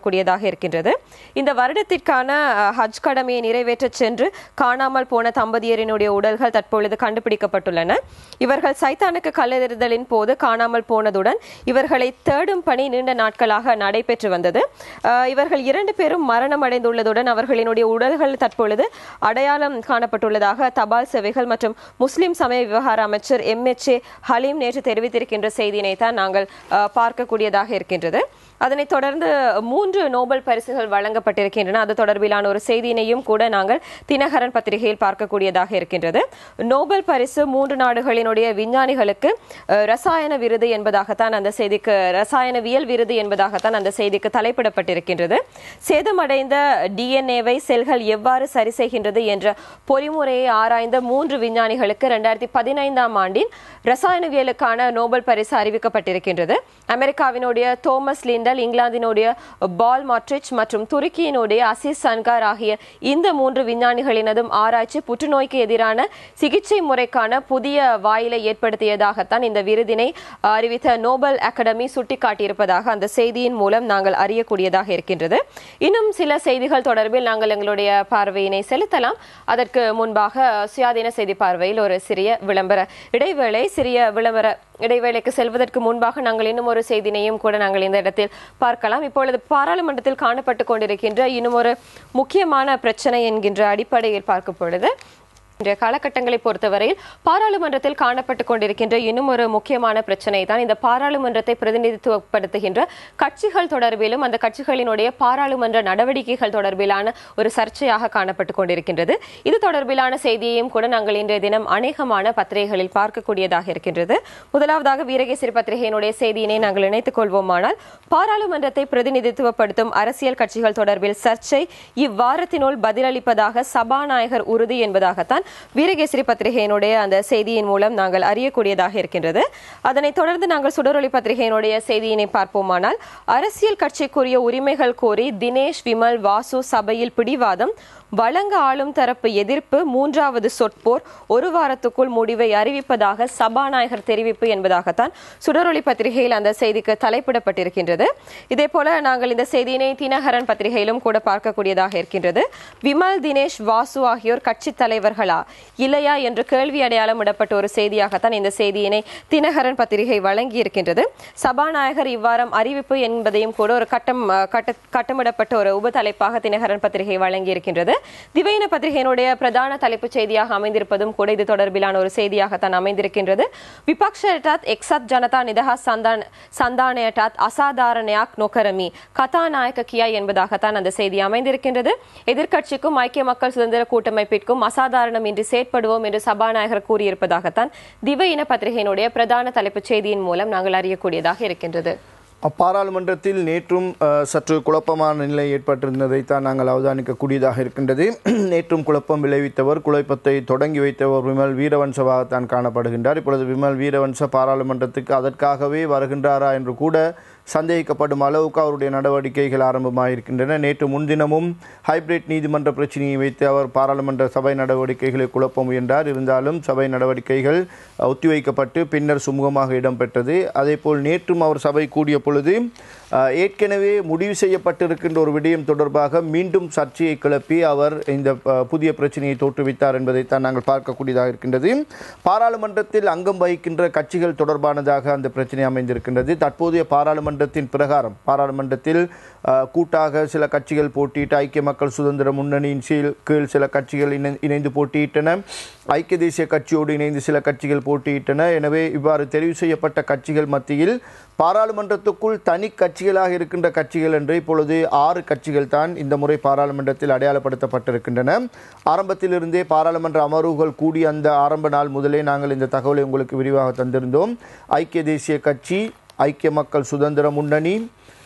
பார்க்கக்கூடியதாக இருக்கின்றது இந்த வருடத்திற்கான அஹ், ஹஜ் கடமையை நிறைவேற்ற சென்று காணாமல் போன தம்பதியரினுடைய உடல்கள் தற்பொழுது கண்டுபிடிக்கப்பட்டுள்ளன இவர்கள் சைத்தானுக்கு கல்லெறிதலின் போது காணாமல் போனதுடன் இவர்களை தேடும் பணி நீண்ட நாட்களாக நடைபெற்று வந்தது அஹ், இவர்கள் இரண்டு பேரும் மரணம் அடைந்துள்ளதுடன் அவர்களினுடைய உடல்கள் தற்பொழுது அடையாளம் காணப்பட்டுள்ளதாக தபால் சேவைகள் மற்றும் முஸ்லிம் சமய விவகார அமைச்சர் எம் எச் ஏ ஹலீம் நேற்று தெரிவித்திருக்கின்ற செய்தியினை தான் நாங்கள் அஹ், பார்க்கக்கூடியதாக இருக்கின்றது அதனைத் தொடர்ந்து மூன்று நோபல் பரிசுகள் வழங்கப்பட்டிருக்கின்றன அது தொடர்பிலான ஒரு செய்தியினையும் கூட நாங்கள் தினகரன் பத்திரிகையில் பார்க்கக்கூடியதாக இருக்கின்றது நோபல் பரிசு மூன்று நாடுகளினுடைய விஞ்ஞானிகளுக்கு அஹ், ரசாயன விருது என்பதாகத்தான் அந்த செய்திக்கு ரசாயனவியல் விருது என்பதாகத்தான் அந்த செய்திக்கு தலைப்பிடப்பட்டிருக்கின்றது சேதமடைந்த டிஎன்ஏவை செல்கள் எவ்வாறு சரி செய்கின்றது என்ற பொறிமுறையை ஆராய்ந்த மூன்று விஞ்ஞானிகளுக்கு இரண்டாயிரத்தி பதினைந்தாம் ஆண்டின் ரசாயனவியலுக்கான நோபல் பரிசு அறிவிக்கப்பட்டிருக்கின்றது அமெரிக்காவினுடைய தோமஸ் லிண்டல் இங்கிலாந்தினுடைய பால் மாட்ரிச் மற்றும் துருக்கியினுடைய அசிஸ் சன்கார் ஆகிய இந்த மூன்று விஞ்ஞானிகளினதும் ஆராய்ச்சி புற்றுநோய்க்கு எதிரான சிகிச்சை முறைக்கான புதிய வாயிலை ஏற்படுத்தியதாகத்தான் இந்த விருதினை அறிவித்த நோபல் அகாடமி சுட்டிக்காட்டியிருப்பதாக அந்த செய்தியின் மூலம் நாங்கள் அறியக்கூடியதாக இருக்கின்றது இன்னும் சில செய்திகள் தொடர்பில் நாங்கள் எங்களுடைய பார்வையினை செலுத்தலாம் அதற்கு முன்பாக சுயாதீன செய்தி பார்வையில் ஒரு சிறிய விளம்பர இடைவேளை சிறிய விளம்பர இடைவேளைக்கு செல்வதற்கு முன்பாக நாங்கள் இன்னும் ஒரு செய்தினையும் கூட நாங்கள் இந்த இடத்தில் பார்க்கலாம் இப்பொழுது பாராளுமன்றத்தில் காணப்பட்டு கொண்டிருக்கின்ற இன்னும் ஒரு முக்கியமான பிரச்சனை என்கின்ற அடிப்படையில் பார்க்கும் பொழுது இன்றைய காலகட்டங்களை பொறுத்தவரையில் பாராளுமன்றத்தில் காணப்பட்டு கொண்டிருக்கின்ற இன்னும் ஒரு முக்கியமான பிரச்சனை தான் இந்த பாராளுமன்றத்தை பிரதிநிதித்துவப்படுத்துகின்ற கட்சிகள் தொடர்பிலும் அந்த கட்சிகளினுடைய பாராளுமன்ற நடவடிக்கைகள் தொடர்பிலான ஒரு சர்ச்சையாக காணப்பட்டு கொண்டிருக்கின்றது இது தொடர்பிலான செய்தியையும் கூட நாங்கள் இன்றைய தினம் அநேகமான பத்திரிகைகளில் பார்க்கக்கூடியதாக இருக்கின்றது முதலாவதாக வீரகேசரி பத்திரிகையினுடைய செய்தியினை நாங்கள் இணைத்துக் கொள்வோமானால் பாராளுமன்றத்தை பிரதிநிதித்துவப்படுத்தும் அரசியல் கட்சிகள் தொடர்பில் சர்ச்சை இவ்வாரத்தினுள் பதிலளிப்பதாக சபாநாயகர் உறுதி என்பதாகத்தான் வீரகேசரி பத்திரிகையினுடைய அந்த செய்தியின் மூலம் நாங்கள் அறியக்கூடியதாக இருக்கின்றது அதனைத் தொடர்ந்து நாங்கள் சுடரொளி பத்திரிகையினுடைய செய்தியினை பார்ப்போமானால் அரசியல் கட்சிக்குரிய உரிமைகள் கோரி தினேஷ் விமல் வாசு சபையில் பிடிவாதம் வழங்க ஆளும் தரப்பு எதிர்ப்பு மூன்றாவது சொற்போர் ஒரு வாரத்துக்குள் முடிவை அறிவிப்பதாக சபாநாயகர் தெரிவிப்பு என்பதாகத்தான் சுடரொளி பத்திரிகையில் அந்த செய்திக்கு தலைப்பிடப்பட்டிருக்கின்றது இதே போல நாங்கள் இந்த செய்தியினை தினகரன் பத்திரிகையிலும் கூட பார்க்கக்கூடியதாக இருக்கின்றது விமல் தினேஷ் வாசு ஆகியோர் கட்சி தலைவர்களா இல்லையா என்று கேள்வி அடையாளம் இடப்பட்ட ஒரு செய்தியாகத்தான் இந்த செய்தியினை தினகரன் பத்திரிகை வழங்கி இருக்கின்றது சபாநாயகர் இவ்வாரம் அறிவிப்பு என்பதையும் கூட ஒரு கட்டம் அஹ், கட்ட கட்டமிடப்பட்ட ஒரு உபதலைப்பாக தினகரன் பத்திரிகை வழங்கி இருக்கின்றது திவையின பத்திரிகையினுடைய பிரதான தலைப்புச் செய்தியாக அமைந்திருப்பதும் கூட இது தொடர்பிலான ஒரு செய்தியாகத்தான் அமைந்திருக்கின்றது விபக்ஷட்டாத் எக்ஸத் ஜனதா நிதஹா சந்தான் சந்தானயட்டாத் அசாதாரணயாக் நொக்கரமி கதாநாயக கியா என்பதாகத்தான் அந்த செய்தி அமைந்திருக்கின்றது எதிர்க்கட்சிக்கும் ஐக்கிய மக்கள் சுதந்திர கூட்டமைப்பிற்கும் அசாதாரணமின்றி செயற்படுவோம் என்று சபாநாயகர் கூறியிருப்பதாகத்தான் திவையின பத்திரிகையினுடைய பிரதான தலைப்புச் செய்தியின் மூலம் நாங்கள் அறியக்கூடியதாக இருக்கின்றது பாராளுமன்றத்தில் நேற்றும் அஹ், சற்று குழப்பமான நிலை ஏற்பட்டிருந்ததைத்தான் நாங்கள் அவதானிக்கக்கூடியதாக இருக்கின்றது நேற்றும் குழப்பம் விளைவித்தவர் குழப்பத்தை தொடங்கி வைத்தவர் விமல் வீரவன்சவாகத்தான் காணப்படுகின்றார் இப்பொழுது விமல் வீரவன்ச பாராளுமன்றத்துக்கு அதற்காகவே வருகின்றாரா என்று கூட சந்தேகிக்கப்படும் அளவுக்கு அவருடைய நடவடிக்கைகள் ஆரம்பமாயிருக்கின்றன நேற்று முன்தினமும் ஹைபிரிட் நீதிமன்ற பிரச்சனையை வைத்து அவர் பாராளுமன்ற சபை நடவடிக்கைகளை குழப்ப முயன்றார் இருந்தாலும் சபை நடவடிக்கைகள் அஹ், ஒத்திவைக்கப்பட்டு பின்னர் சுமூகமாக இடம்பெற்றது அதேபோல் நேற்றும் அவர் சபை கூடிய பொழுது அஹ், ஏற்கனவே முடிவு செய்யப்பட்டிருக்கின்ற ஒரு விடயம் தொடர்பாக மீண்டும் சர்ச்சையை கிளப்பி அவர் இந்த அஹ், புதிய பிரச்சனையை தோற்றுவித்தார் என்பதைத்தான் நாங்கள் பார்க்கக்கூடியதாக இருக்கின்றது பாராளுமன்றத்தில் அங்கம் வகிக்கின்ற கட்சிகள் தொடர்பானதாக அந்த பிரச்சனை அமைந்திருக்கின்றது தற்போதைய பாராளுமன்றத்தின் பிரகாரம் பாராளுமன்றத்தில் அஹ், கூட்டாக சில கட்சிகள் போட்டியிட்டு ஐக்கிய மக்கள் சுதந்திர முன்னணியின் கீழ் கீழ் சில கட்சிகள் இணை- இணைந்து போட்டியிட்டன ஐக்கிய தேசிய கட்சியோடு இணைந்து சில கட்சிகள் போட்டியிட்டன எனவே இவ்வாறு தெரிவு செய்யப்பட்ட கட்சிகள் மத்தியில் பாராளுமன்றத்துக்குள் தனி கட்சிகளாக இருக்கின்ற கட்சிகள் என்று இப்பொழுது ஆறு கட்சிகள் தான் இந்த முறை பாராளுமன்றத்தில் அடையாளப்படுத்தப்பட்டிருக்கின்றன ஆரம்பத்திலிருந்தே பாராளுமன்ற அமர்வுகள் கூடிய அந்த ஆரம்ப நாள் முதலே நாங்கள் இந்த தகவலை உங்களுக்கு விரிவாக தந்திருந்தோம் ஐக்கிய தேசிய கட்சி ஐக்கிய மக்கள் சுதந்திர முன்னணி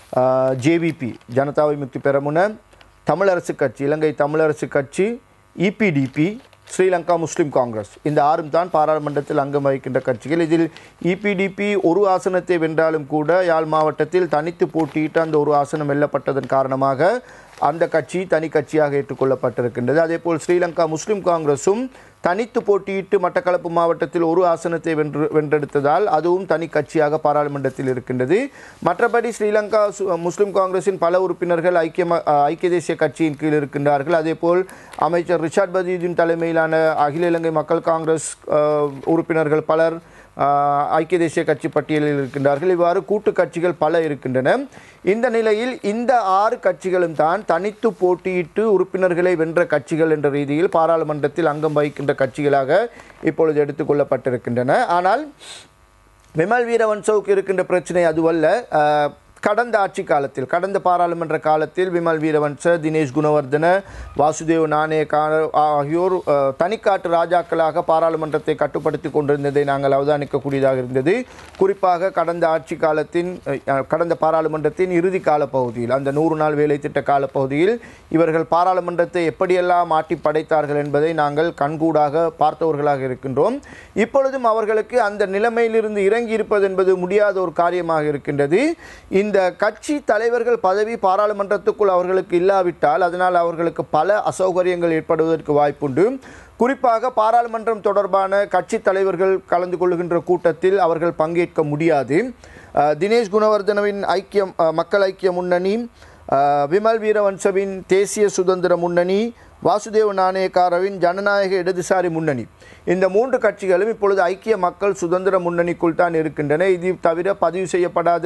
ஜேவிபி ஜனதா விமுக்தி பெரமுன தமிழரசு கட்சி இலங்கை தமிழரசு கட்சி இபிடிபி ஸ்ரீலங்கா முஸ்லிம் காங்கிரஸ் இந்த ஆறும் தான் பாராளுமன்றத்தில் அங்கம் வகிக்கின்ற கட்சிகள் இதில் இபிடிபி ஒரு ஆசனத்தை வென்றாலும் கூட யாழ் மாவட்டத்தில் தனித்து போட்டியிட்டு அந்த ஒரு ஆசனம் வெல்லப்பட்டதன் காரணமாக அந்த கட்சி தனி கட்சியாக ஏற்றுக்கொள்ளப்பட்டிருக்கின்றது அதேபோல் ஸ்ரீலங்கா முஸ்லிம் காங்கிரஸும் தனித்து போட்டியிட்டு மட்டக்களப்பு மாவட்டத்தில் ஒரு ஆசனத்தை வென்று வென்றெடுத்ததால் அதுவும் தனி கட்சியாக பாராளுமன்றத்தில் இருக்கின்றது மற்றபடி ஸ்ரீலங்கா சு- முஸ்லிம் காங்கிரஸின் பல உறுப்பினர்கள் ஐக்கிய ம- அஹ் ஐக்கிய தேசிய கட்சியின் கீழ் இருக்கின்றார்கள் அதேபோல் அமைச்சர் ரிஷாட் பதியுதீன் தலைமையிலான அகில இலங்கை மக்கள் காங்கிரஸ் அஹ், உறுப்பினர்கள் பலர் ஆஹ், ஐக்கிய தேசிய கட்சி பட்டியலில் இருக்கின்றார்கள் இவ்வாறு கூட்டு கட்சிகள் பல இருக்கின்றன இந்த நிலையில் இந்த ஆறு கட்சிகளும் தான் தனித்து போட்டியிட்டு உறுப்பினர்களை வென்ற கட்சிகள் என்ற ரீதியில் பாராளுமன்றத்தில் அங்கம் வகிக்கின்ற கட்சிகளாக இப்பொழுது எடுத்துக்கொள்ளப்பட்டிருக்கின்றன ஆனால் விமல் வீரவன்சவுக்கு இருக்கின்ற பிரச்சனை அதுவல்ல அஹ், கடந்த ஆட்சி காலத்தில் கடந்த பாராளுமன்ற காலத்தில் விமல் வீரவன்ச தினேஷ் குணவர்தன வாசுதேவ் நாணயக்கா ஆகியோர் அஹ், தனிக்காட்டு ராஜாக்களாக பாராளுமன்றத்தை கட்டுப்படுத்தி கொண்டிருந்ததை நாங்கள் அவதானிக்கக்கூடியதாக இருந்தது குறிப்பாக கடந்த ஆட்சி காலத்தின் அஹ், கடந்த பாராளுமன்றத்தின் இறுதி கால பகுதியில் அந்த நூறு நாள் வேலை திட்ட கால பகுதியில் இவர்கள் பாராளுமன்றத்தை எப்படியெல்லாம் ஆட்டி படைத்தார்கள் என்பதை நாங்கள் கண்கூடாக பார்த்தவர்களாக இருக்கின்றோம் இப்பொழுதும் அவர்களுக்கு அந்த நிலைமையிலிருந்து இறங்கி இருப்பது என்பது முடியாத ஒரு காரியமாக இருக்கின்றது இந்த கட்சி தலைவர்கள் பதவி பாராளுமன்றத்துக்குள் அவர்களுக்கு இல்லாவிட்டால் அதனால் அவர்களுக்கு பல அசௌகரியங்கள் ஏற்படுவதற்கு வாய்ப்புண்டு குறிப்பாக பாராளுமன்றம் தொடர்பான கட்சி தலைவர்கள் கலந்து கொள்கின்ற கூட்டத்தில் அவர்கள் பங்கேற்க முடியாது அஹ், தினேஷ் குணவர்தனவின் ஐக்கியம் அஹ், மக்கள் ஐக்கிய முன்னணி அஹ், விமல் வீரவன்சவின் தேசிய சுதந்திர முன்னணி வாசுதேவ நாணயக்காரவின் ஜனநாயக இடதுசாரி முன்னணி இந்த மூன்று கட்சிகளும் இப்பொழுது ஐக்கிய மக்கள் சுதந்திர முன்னணிக்குள் தான் இருக்கின்றன இது தவிர பதிவு செய்யப்படாத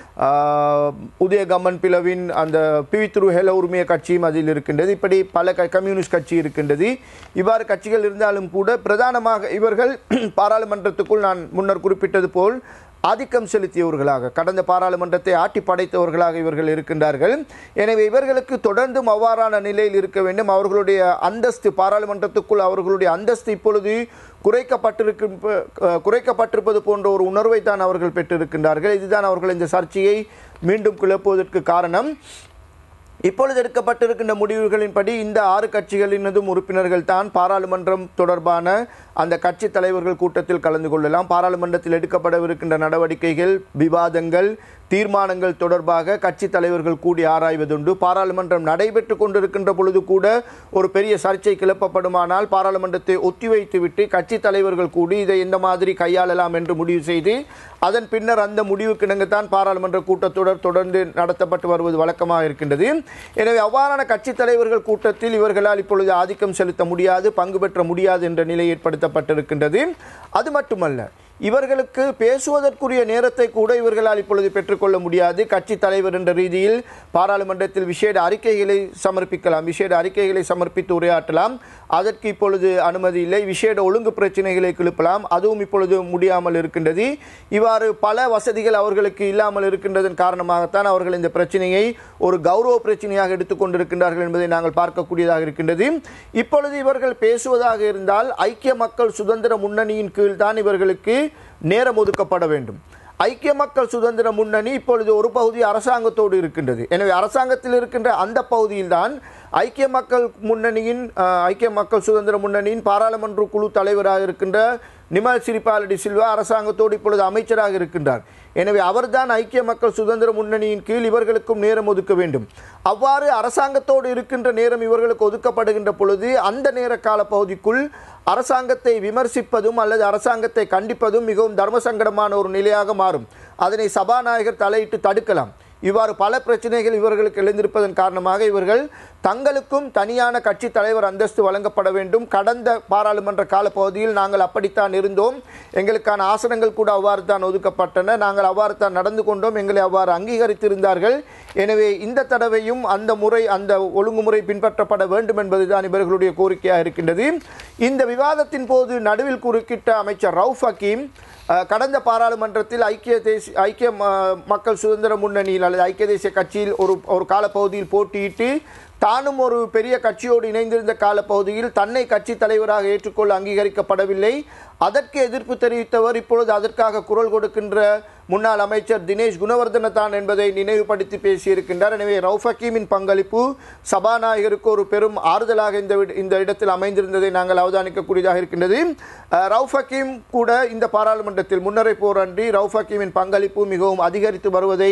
ஆஹ், உதயகம்மன் பிளவின் அந்த பிவித்துரு ஹெல உரிமைய கட்சியும் அதில் இருக்கின்றது இப்படி பல க- கம்யூனிஸ்ட் கட்சி இருக்கின்றது இவ்வாறு கட்சிகள் இருந்தாலும் கூட பிரதானமாக இவர்கள் பாராளுமன்றத்துக்குள் நான் முன்னர் குறிப்பிட்டது போல் ஆதிக்கம் செலுத்தியவர்களாக கடந்த பாராளுமன்றத்தை ஆட்டி படைத்தவர்களாக இவர்கள் இருக்கின்றார்கள் எனவே இவர்களுக்கு தொடர்ந்தும் அவ்வாறான நிலையில் இருக்க வேண்டும் அவர்களுடைய அந்தஸ்து பாராளுமன்றத்துக்குள் அவர்களுடைய அந்தஸ்து இப்பொழுது குறைக்கப்பட்டிருக்கும் அஹ், குறைக்கப்பட்டிருப்பது போன்ற ஒரு உணர்வை தான் அவர்கள் பெற்றிருக்கின்றார்கள் இதுதான் அவர்கள் இந்த சர்ச்சையை மீண்டும் கிளப்புவதற்கு காரணம் இப்பொழுது எடுக்கப்பட்டிருக்கின்ற முடிவுகளின்படி இந்த ஆறு கட்சிகளினதும் உறுப்பினர்கள் தான் பாராளுமன்றம் தொடர்பான அந்த கட்சி தலைவர்கள் கூட்டத்தில் கலந்து கொள்ளலாம் பாராளுமன்றத்தில் எடுக்கப்படவிருக்கின்ற நடவடிக்கைகள் விவாதங்கள் தீர்மானங்கள் தொடர்பாக கட்சி தலைவர்கள் கூடி ஆராய்வதுண்டு பாராளுமன்றம் நடைபெற்று கொண்டிருக்கின்ற பொழுது கூட ஒரு பெரிய சர்ச்சை கிளப்பப்படுமானால் பாராளுமன்றத்தை ஒத்திவைத்துவிட்டு கட்சி தலைவர்கள் கூடி இதை எந்த மாதிரி கையாளலாம் என்று முடிவு செய்து அதன் பின்னர் அந்த முடிவுக்கு இணங்கத்தான் பாராளுமன்ற கூட்டத்தொடர் தொடர்ந்து நடத்தப்பட்டு வருவது வழக்கமாக இருக்கின்றது எனவே அவ்வாறான கட்சி தலைவர்கள் கூட்டத்தில் இவர்களால் இப்பொழுது ஆதிக்கம் செலுத்த முடியாது பங்கு பெற்ற முடியாது என்ற நிலை ஏற்படுத்தப்பட்டிருக்கின்றது அது மட்டுமல்ல இவர்களுக்கு பேசுவதற்குரிய நேரத்தை கூட இவர்களால் இப்பொழுது பெற்றுக்கொள்ள முடியாது கட்சி தலைவர் என்ற ரீதியில் பாராளுமன்றத்தில் விசேட அறிக்கைகளை சமர்ப்பிக்கலாம் விசேட அறிக்கைகளை சமர்ப்பித்து உரையாற்றலாம் அதற்கு இப்பொழுது அனுமதி இல்லை விசேட ஒழுங்கு பிரச்சனைகளை கிளப்பலாம் அதுவும் இப்பொழுது முடியாமல் இருக்கின்றது இவ்வாறு பல வசதிகள் அவர்களுக்கு இல்லாமல் இருக்கின்றதன் காரணமாகத்தான் அவர்கள் இந்த பிரச்சனையை ஒரு கௌரவ பிரச்சனையாக எடுத்துக்கொண்டிருக்கின்றார்கள் என்பதை நாங்கள் பார்க்கக்கூடியதாக இருக்கின்றது இப்பொழுது இவர்கள் பேசுவதாக இருந்தால் ஐக்கிய மக்கள் சுதந்திர முன்னணியின் கீழ் தான் இவர்களுக்கு நேரம் ஒதுக்கப்பட வேண்டும் ஐக்கிய மக்கள் சுதந்திர முன்னணி இப்பொழுது ஒரு பகுதி அரசாங்கத்தோடு இருக்கின்றது எனவே அரசாங்கத்தில் இருக்கின்ற அந்த பகுதியில்தான் ஐக்கிய மக்கள் முன்னணியின் அஹ், ஐக்கிய மக்கள் சுதந்திர முன்னணியின் பாராளுமன்ற குழு தலைவராக இருக்கின்ற நிமல் சிரிபாலடி சில்வா அரசாங்கத்தோடு இப்பொழுது அமைச்சராக இருக்கின்றார் எனவே அவர்தான் ஐக்கிய மக்கள் சுதந்திர முன்னணியின் கீழ் இவர்களுக்கும் நேரம் ஒதுக்க வேண்டும் அவ்வாறு அரசாங்கத்தோடு இருக்கின்ற நேரம் இவர்களுக்கு ஒதுக்கப்படுகின்ற பொழுது அந்த நேர கால பகுதிக்குள் அரசாங்கத்தை விமர்சிப்பதும் அல்லது அரசாங்கத்தை கண்டிப்பதும் மிகவும் தர்ம சங்கடமான ஒரு நிலையாக மாறும் அதனை சபாநாயகர் தலையிட்டு தடுக்கலாம் இவ்வாறு பல பிரச்சனைகள் இவர்களுக்கு எழுந்திருப்பதன் காரணமாக இவர்கள் தங்களுக்கும் தனியான கட்சி தலைவர் அந்தஸ்து வழங்கப்பட வேண்டும் கடந்த பாராளுமன்ற காலப்பகுதியில் நாங்கள் அப்படித்தான் இருந்தோம் எங்களுக்கான ஆசனங்கள் கூட அவ்வாறு தான் ஒதுக்கப்பட்டன நாங்கள் அவ்வாறு தான் நடந்து கொண்டோம் எங்களை அவ்வாறு அங்கீகரித்திருந்தார்கள் எனவே இந்த தடவையும் அந்த முறை அந்த ஒழுங்குமுறை பின்பற்றப்பட வேண்டும் என்பதுதான் இவர்களுடைய கோரிக்கையாக இருக்கின்றது இந்த விவாதத்தின் போது நடுவில் குறுக்கிட்ட அமைச்சர் ரவுஃப் ஹக்கீம் அஹ், கடந்த பாராளுமன்றத்தில் ஐக்கிய தேசிய ஐக்கிய ம- மக்கள் சுதந்திர முன்னணியில் அல்லது ஐக்கிய தேசிய கட்சியில் ஒரு ஒரு காலப்பகுதியில் போட்டியிட்டு தானும் ஒரு பெரிய கட்சியோடு இணைந்திருந்த காலப்பகுதியில் தன்னை கட்சி தலைவராக ஏற்றுக்கொள்ள அங்கீகரிக்கப்படவில்லை அதற்கு எதிர்ப்பு தெரிவித்தவர் இப்பொழுது அதற்காக குரல் கொடுக்கின்ற முன்னாள் அமைச்சர் தினேஷ் குணவர்தன தான் என்பதை நினைவுபடுத்தி பேசியிருக்கின்றார் எனவே ரவுஃப் ஹக்கீமின் பங்களிப்பு சபாநாயகருக்கு ஒரு பெரும் ஆறுதலாக இந்த விட- இந்த இடத்தில் அமைந்திருந்ததை நாங்கள் அவதானிக்கக்கூடியதாக இருக்கின்றது அஹ், ரவுஃப் ஹக்கீம் கூட இந்த பாராளுமன்றத்தில் முன்னரை போரன்றி ரவுஃப் ஹக்கீமின் பங்களிப்பு மிகவும் அதிகரித்து வருவதை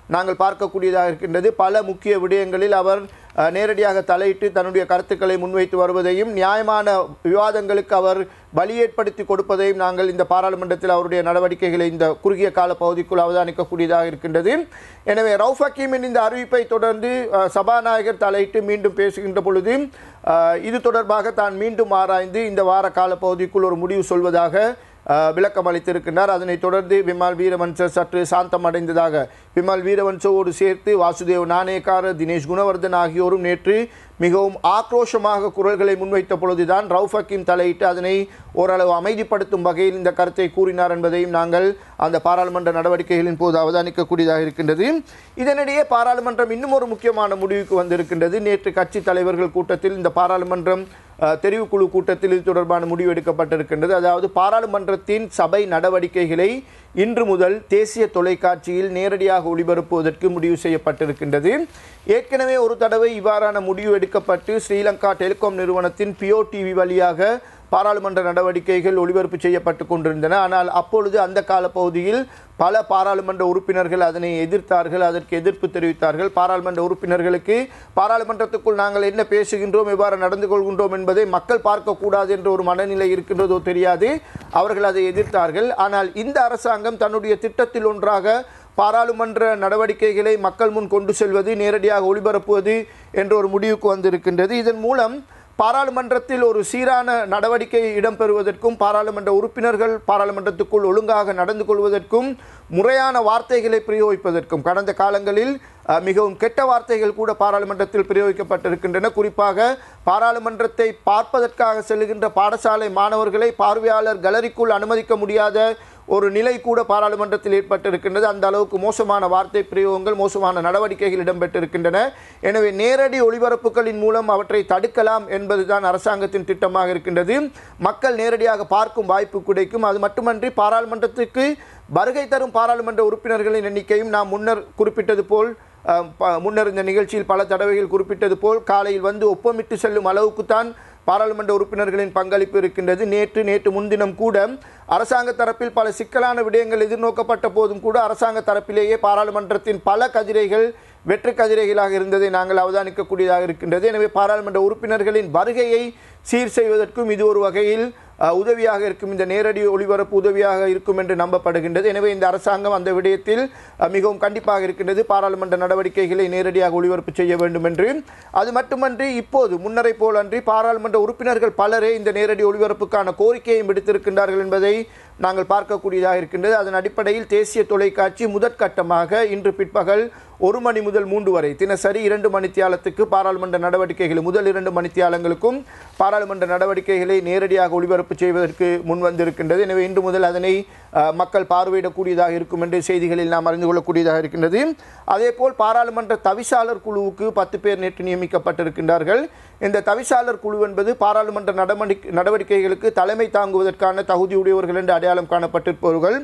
நாங்கள் பார்க்கக்கூடியதாக இருக்கின்றது பல முக்கிய விடயங்களில் அவர் அஹ், நேரடியாக தலையிட்டு தன்னுடைய கருத்துக்களை முன்வைத்து வருவதையும் நியாயமான விவாதங்களுக்கு அவர் பலியேற்படுத்தி கொடுப்பதையும் நாங்கள் இந்த பாராளுமன்றத்தில் அவருடைய நடவடிக்கைகளை இந்த குறுகிய கால பகுதிக்குள் அவதானிக்கக்கூடியதாக இருக்கின்றது எனவே ரவுஃப் ஹக்கீமின் இந்த அறிவிப்பை தொடர்ந்து அஹ், சபாநாயகர் தலையிட்டு மீண்டும் பேசுகின்ற பொழுது அஹ், இது தொடர்பாக தான் மீண்டும் ஆராய்ந்து இந்த வார கால பகுதிக்குள் ஒரு முடிவு சொல்வதாக அஹ், விளக்கம் அளித்திருக்கின்றார் அதனைத் தொடர்ந்து விமல் வீரவன்ச சற்று சாந்தம் அடைந்ததாக விமல் வீரவன்சோடு சேர்த்து வாசுதேவ் நாணயக்காரர் தினேஷ் குணவர்தன் ஆகியோரும் நேற்று மிகவும் ஆக்ரோஷமாக குரல்களை முன்வைத்த பொழுதுதான் ரவுஃப் ஹக்கீம் தலையிட்டு அதனை ஓரளவு அமைதிப்படுத்தும் வகையில் இந்த கருத்தை கூறினார் என்பதையும் நாங்கள் அந்த பாராளுமன்ற நடவடிக்கைகளின் போது அவதானிக்கக்கூடியதாக இருக்கின்றது இதனிடையே பாராளுமன்றம் இன்னும் ஒரு முக்கியமான முடிவுக்கு வந்திருக்கின்றது நேற்று கட்சி தலைவர்கள் கூட்டத்தில் இந்த பாராளுமன்றம் அஹ், தெரிவுக்குழு கூட்டத்தில் இது தொடர்பான முடிவு எடுக்கப்பட்டிருக்கின்றது அதாவது பாராளுமன்றத்தின் சபை நடவடிக்கைகளை இன்று முதல் தேசிய தொலைக்காட்சியில் நேரடியாக ஒளிபரப்புவதற்கு முடிவு செய்யப்பட்டிருக்கின்றது ஏற்கனவே ஒரு தடவை இவ்வாறான முடிவு எடுக்கப்பட்டு ஸ்ரீலங்கா டெலிகாம் நிறுவனத்தின் பியோ டிவி வழியாக பாராளுமன்ற நடவடிக்கைகள் ஒளிபரப்பு செய்யப்பட்டு கொண்டிருந்தன ஆனால் அப்பொழுது அந்த காலப்பகுதியில் பல பாராளுமன்ற உறுப்பினர்கள் அதனை எதிர்த்தார்கள் அதற்கு எதிர்ப்பு தெரிவித்தார்கள் பாராளுமன்ற உறுப்பினர்களுக்கு பாராளுமன்றத்துக்குள் நாங்கள் என்ன பேசுகின்றோம் எவ்வாறு நடந்து கொள்கின்றோம் என்பதை மக்கள் பார்க்கக்கூடாது என்ற ஒரு மனநிலை இருக்கின்றதோ தெரியாது அவர்கள் அதை எதிர்த்தார்கள் ஆனால் இந்த அரசாங்கம் தன்னுடைய திட்டத்தில் ஒன்றாக பாராளுமன்ற நடவடிக்கைகளை மக்கள் முன் கொண்டு செல்வது நேரடியாக ஒளிபரப்புவது என்ற ஒரு முடிவுக்கு வந்திருக்கின்றது இதன் மூலம் பாராளுமன்றத்தில் ஒரு சீரான நடவடிக்கை இடம்பெறுவதற்கும் பாராளுமன்ற உறுப்பினர்கள் பாராளுமன்றத்துக்குள் ஒழுங்காக நடந்து கொள்வதற்கும் முறையான வார்த்தைகளை பிரயோகிப்பதற்கும் கடந்த காலங்களில் அஹ், மிகவும் கெட்ட வார்த்தைகள் கூட பாராளுமன்றத்தில் பிரயோகிக்கப்பட்டிருக்கின்றன குறிப்பாக பாராளுமன்றத்தை பார்ப்பதற்காக செல்லுகின்ற பாடசாலை மாணவர்களை பார்வையாளர் கலரிக்குள் அனுமதிக்க முடியாத ஒரு நிலை கூட பாராளுமன்றத்தில் ஏற்பட்டிருக்கின்றது அந்த அளவுக்கு மோசமான வார்த்தை பிரயோகங்கள் மோசமான நடவடிக்கைகள் இடம்பெற்றிருக்கின்றன எனவே நேரடி ஒளிபரப்புகளின் மூலம் அவற்றை தடுக்கலாம் என்பதுதான் அரசாங்கத்தின் திட்டமாக இருக்கின்றது மக்கள் நேரடியாக பார்க்கும் வாய்ப்பு கிடைக்கும் அது மட்டுமன்றி பாராளுமன்றத்துக்கு வருகை தரும் பாராளுமன்ற உறுப்பினர்களின் எண்ணிக்கையும் நாம் முன்னர் குறிப்பிட்டது போல் அஹ், ப- முன்னர் இந்த நிகழ்ச்சியில் பல தடவைகள் குறிப்பிட்டது போல் காலையில் வந்து ஒப்பமிட்டு செல்லும் அளவுக்குத்தான் பாராளுமன்ற உறுப்பினர்களின் பங்களிப்பு இருக்கின்றது நேற்று நேற்று முன்தினம் கூட அரசாங்க தரப்பில் பல சிக்கலான விடயங்கள் எதிர்நோக்கப்பட்ட போதும் கூட அரசாங்க தரப்பிலேயே பாராளுமன்றத்தின் பல கதிரைகள் வெற்று கதிரைகளாக இருந்ததை நாங்கள் அவதானிக்கக்கூடியதாக இருக்கின்றது எனவே பாராளுமன்ற உறுப்பினர்களின் வருகையை சீர் செய்வதற்கும் இது ஒரு வகையில் அஹ், உதவியாக இருக்கும் இந்த நேரடி ஒளிபரப்பு உதவியாக இருக்கும் என்று நம்பப்படுகின்றது எனவே இந்த அரசாங்கம் அந்த விடயத்தில் அஹ், மிகவும் கண்டிப்பாக இருக்கின்றது பாராளுமன்ற நடவடிக்கைகளை நேரடியாக ஒளிபரப்பு செய்ய வேண்டும் என்று அது மட்டுமன்றி இப்போது முன்னரை போலன்றி பாராளுமன்ற உறுப்பினர்கள் பலரே இந்த நேரடி ஒளிபரப்புக்கான கோரிக்கையும் விடுத்திருக்கின்றார்கள் என்பதை நாங்கள் பார்க்கக்கூடியதாக இருக்கின்றது அதன் அடிப்படையில் தேசிய தொலைக்காட்சி முதற்கட்டமாக இன்று பிற்பகல் ஒரு மணி முதல் மூன்று வரை தினசரி இரண்டு மணித்தியாலத்துக்கு பாராளுமன்ற நடவடிக்கைகளை முதல் இரண்டு மணித்தியாலங்களுக்கும் பாராளுமன்ற நடவடிக்கைகளை நேரடியாக ஒளிபரப்பு செய்வதற்கு முன் வந்திருக்கின்றது எனவே இன்று முதல் அதனை அஹ், மக்கள் பார்வையிடக்கூடியதாக இருக்கும் என்று செய்திகளில் நாம் அறிந்து கொள்ளக்கூடியதாக இருக்கின்றது அதேபோல் பாராளுமன்ற தவிசாளர் குழுவுக்கு பத்து பேர் நேற்று நியமிக்கப்பட்டிருக்கின்றார்கள் இந்த தவிசாளர் குழு என்பது பாராளுமன்ற நடவடிக்கை நடவடிக்கைகளுக்கு தலைமை தாங்குவதற்கான தகுதியுடையவர்கள் என்று அடையாளம் காணப்பட்டிருப்பவர்கள்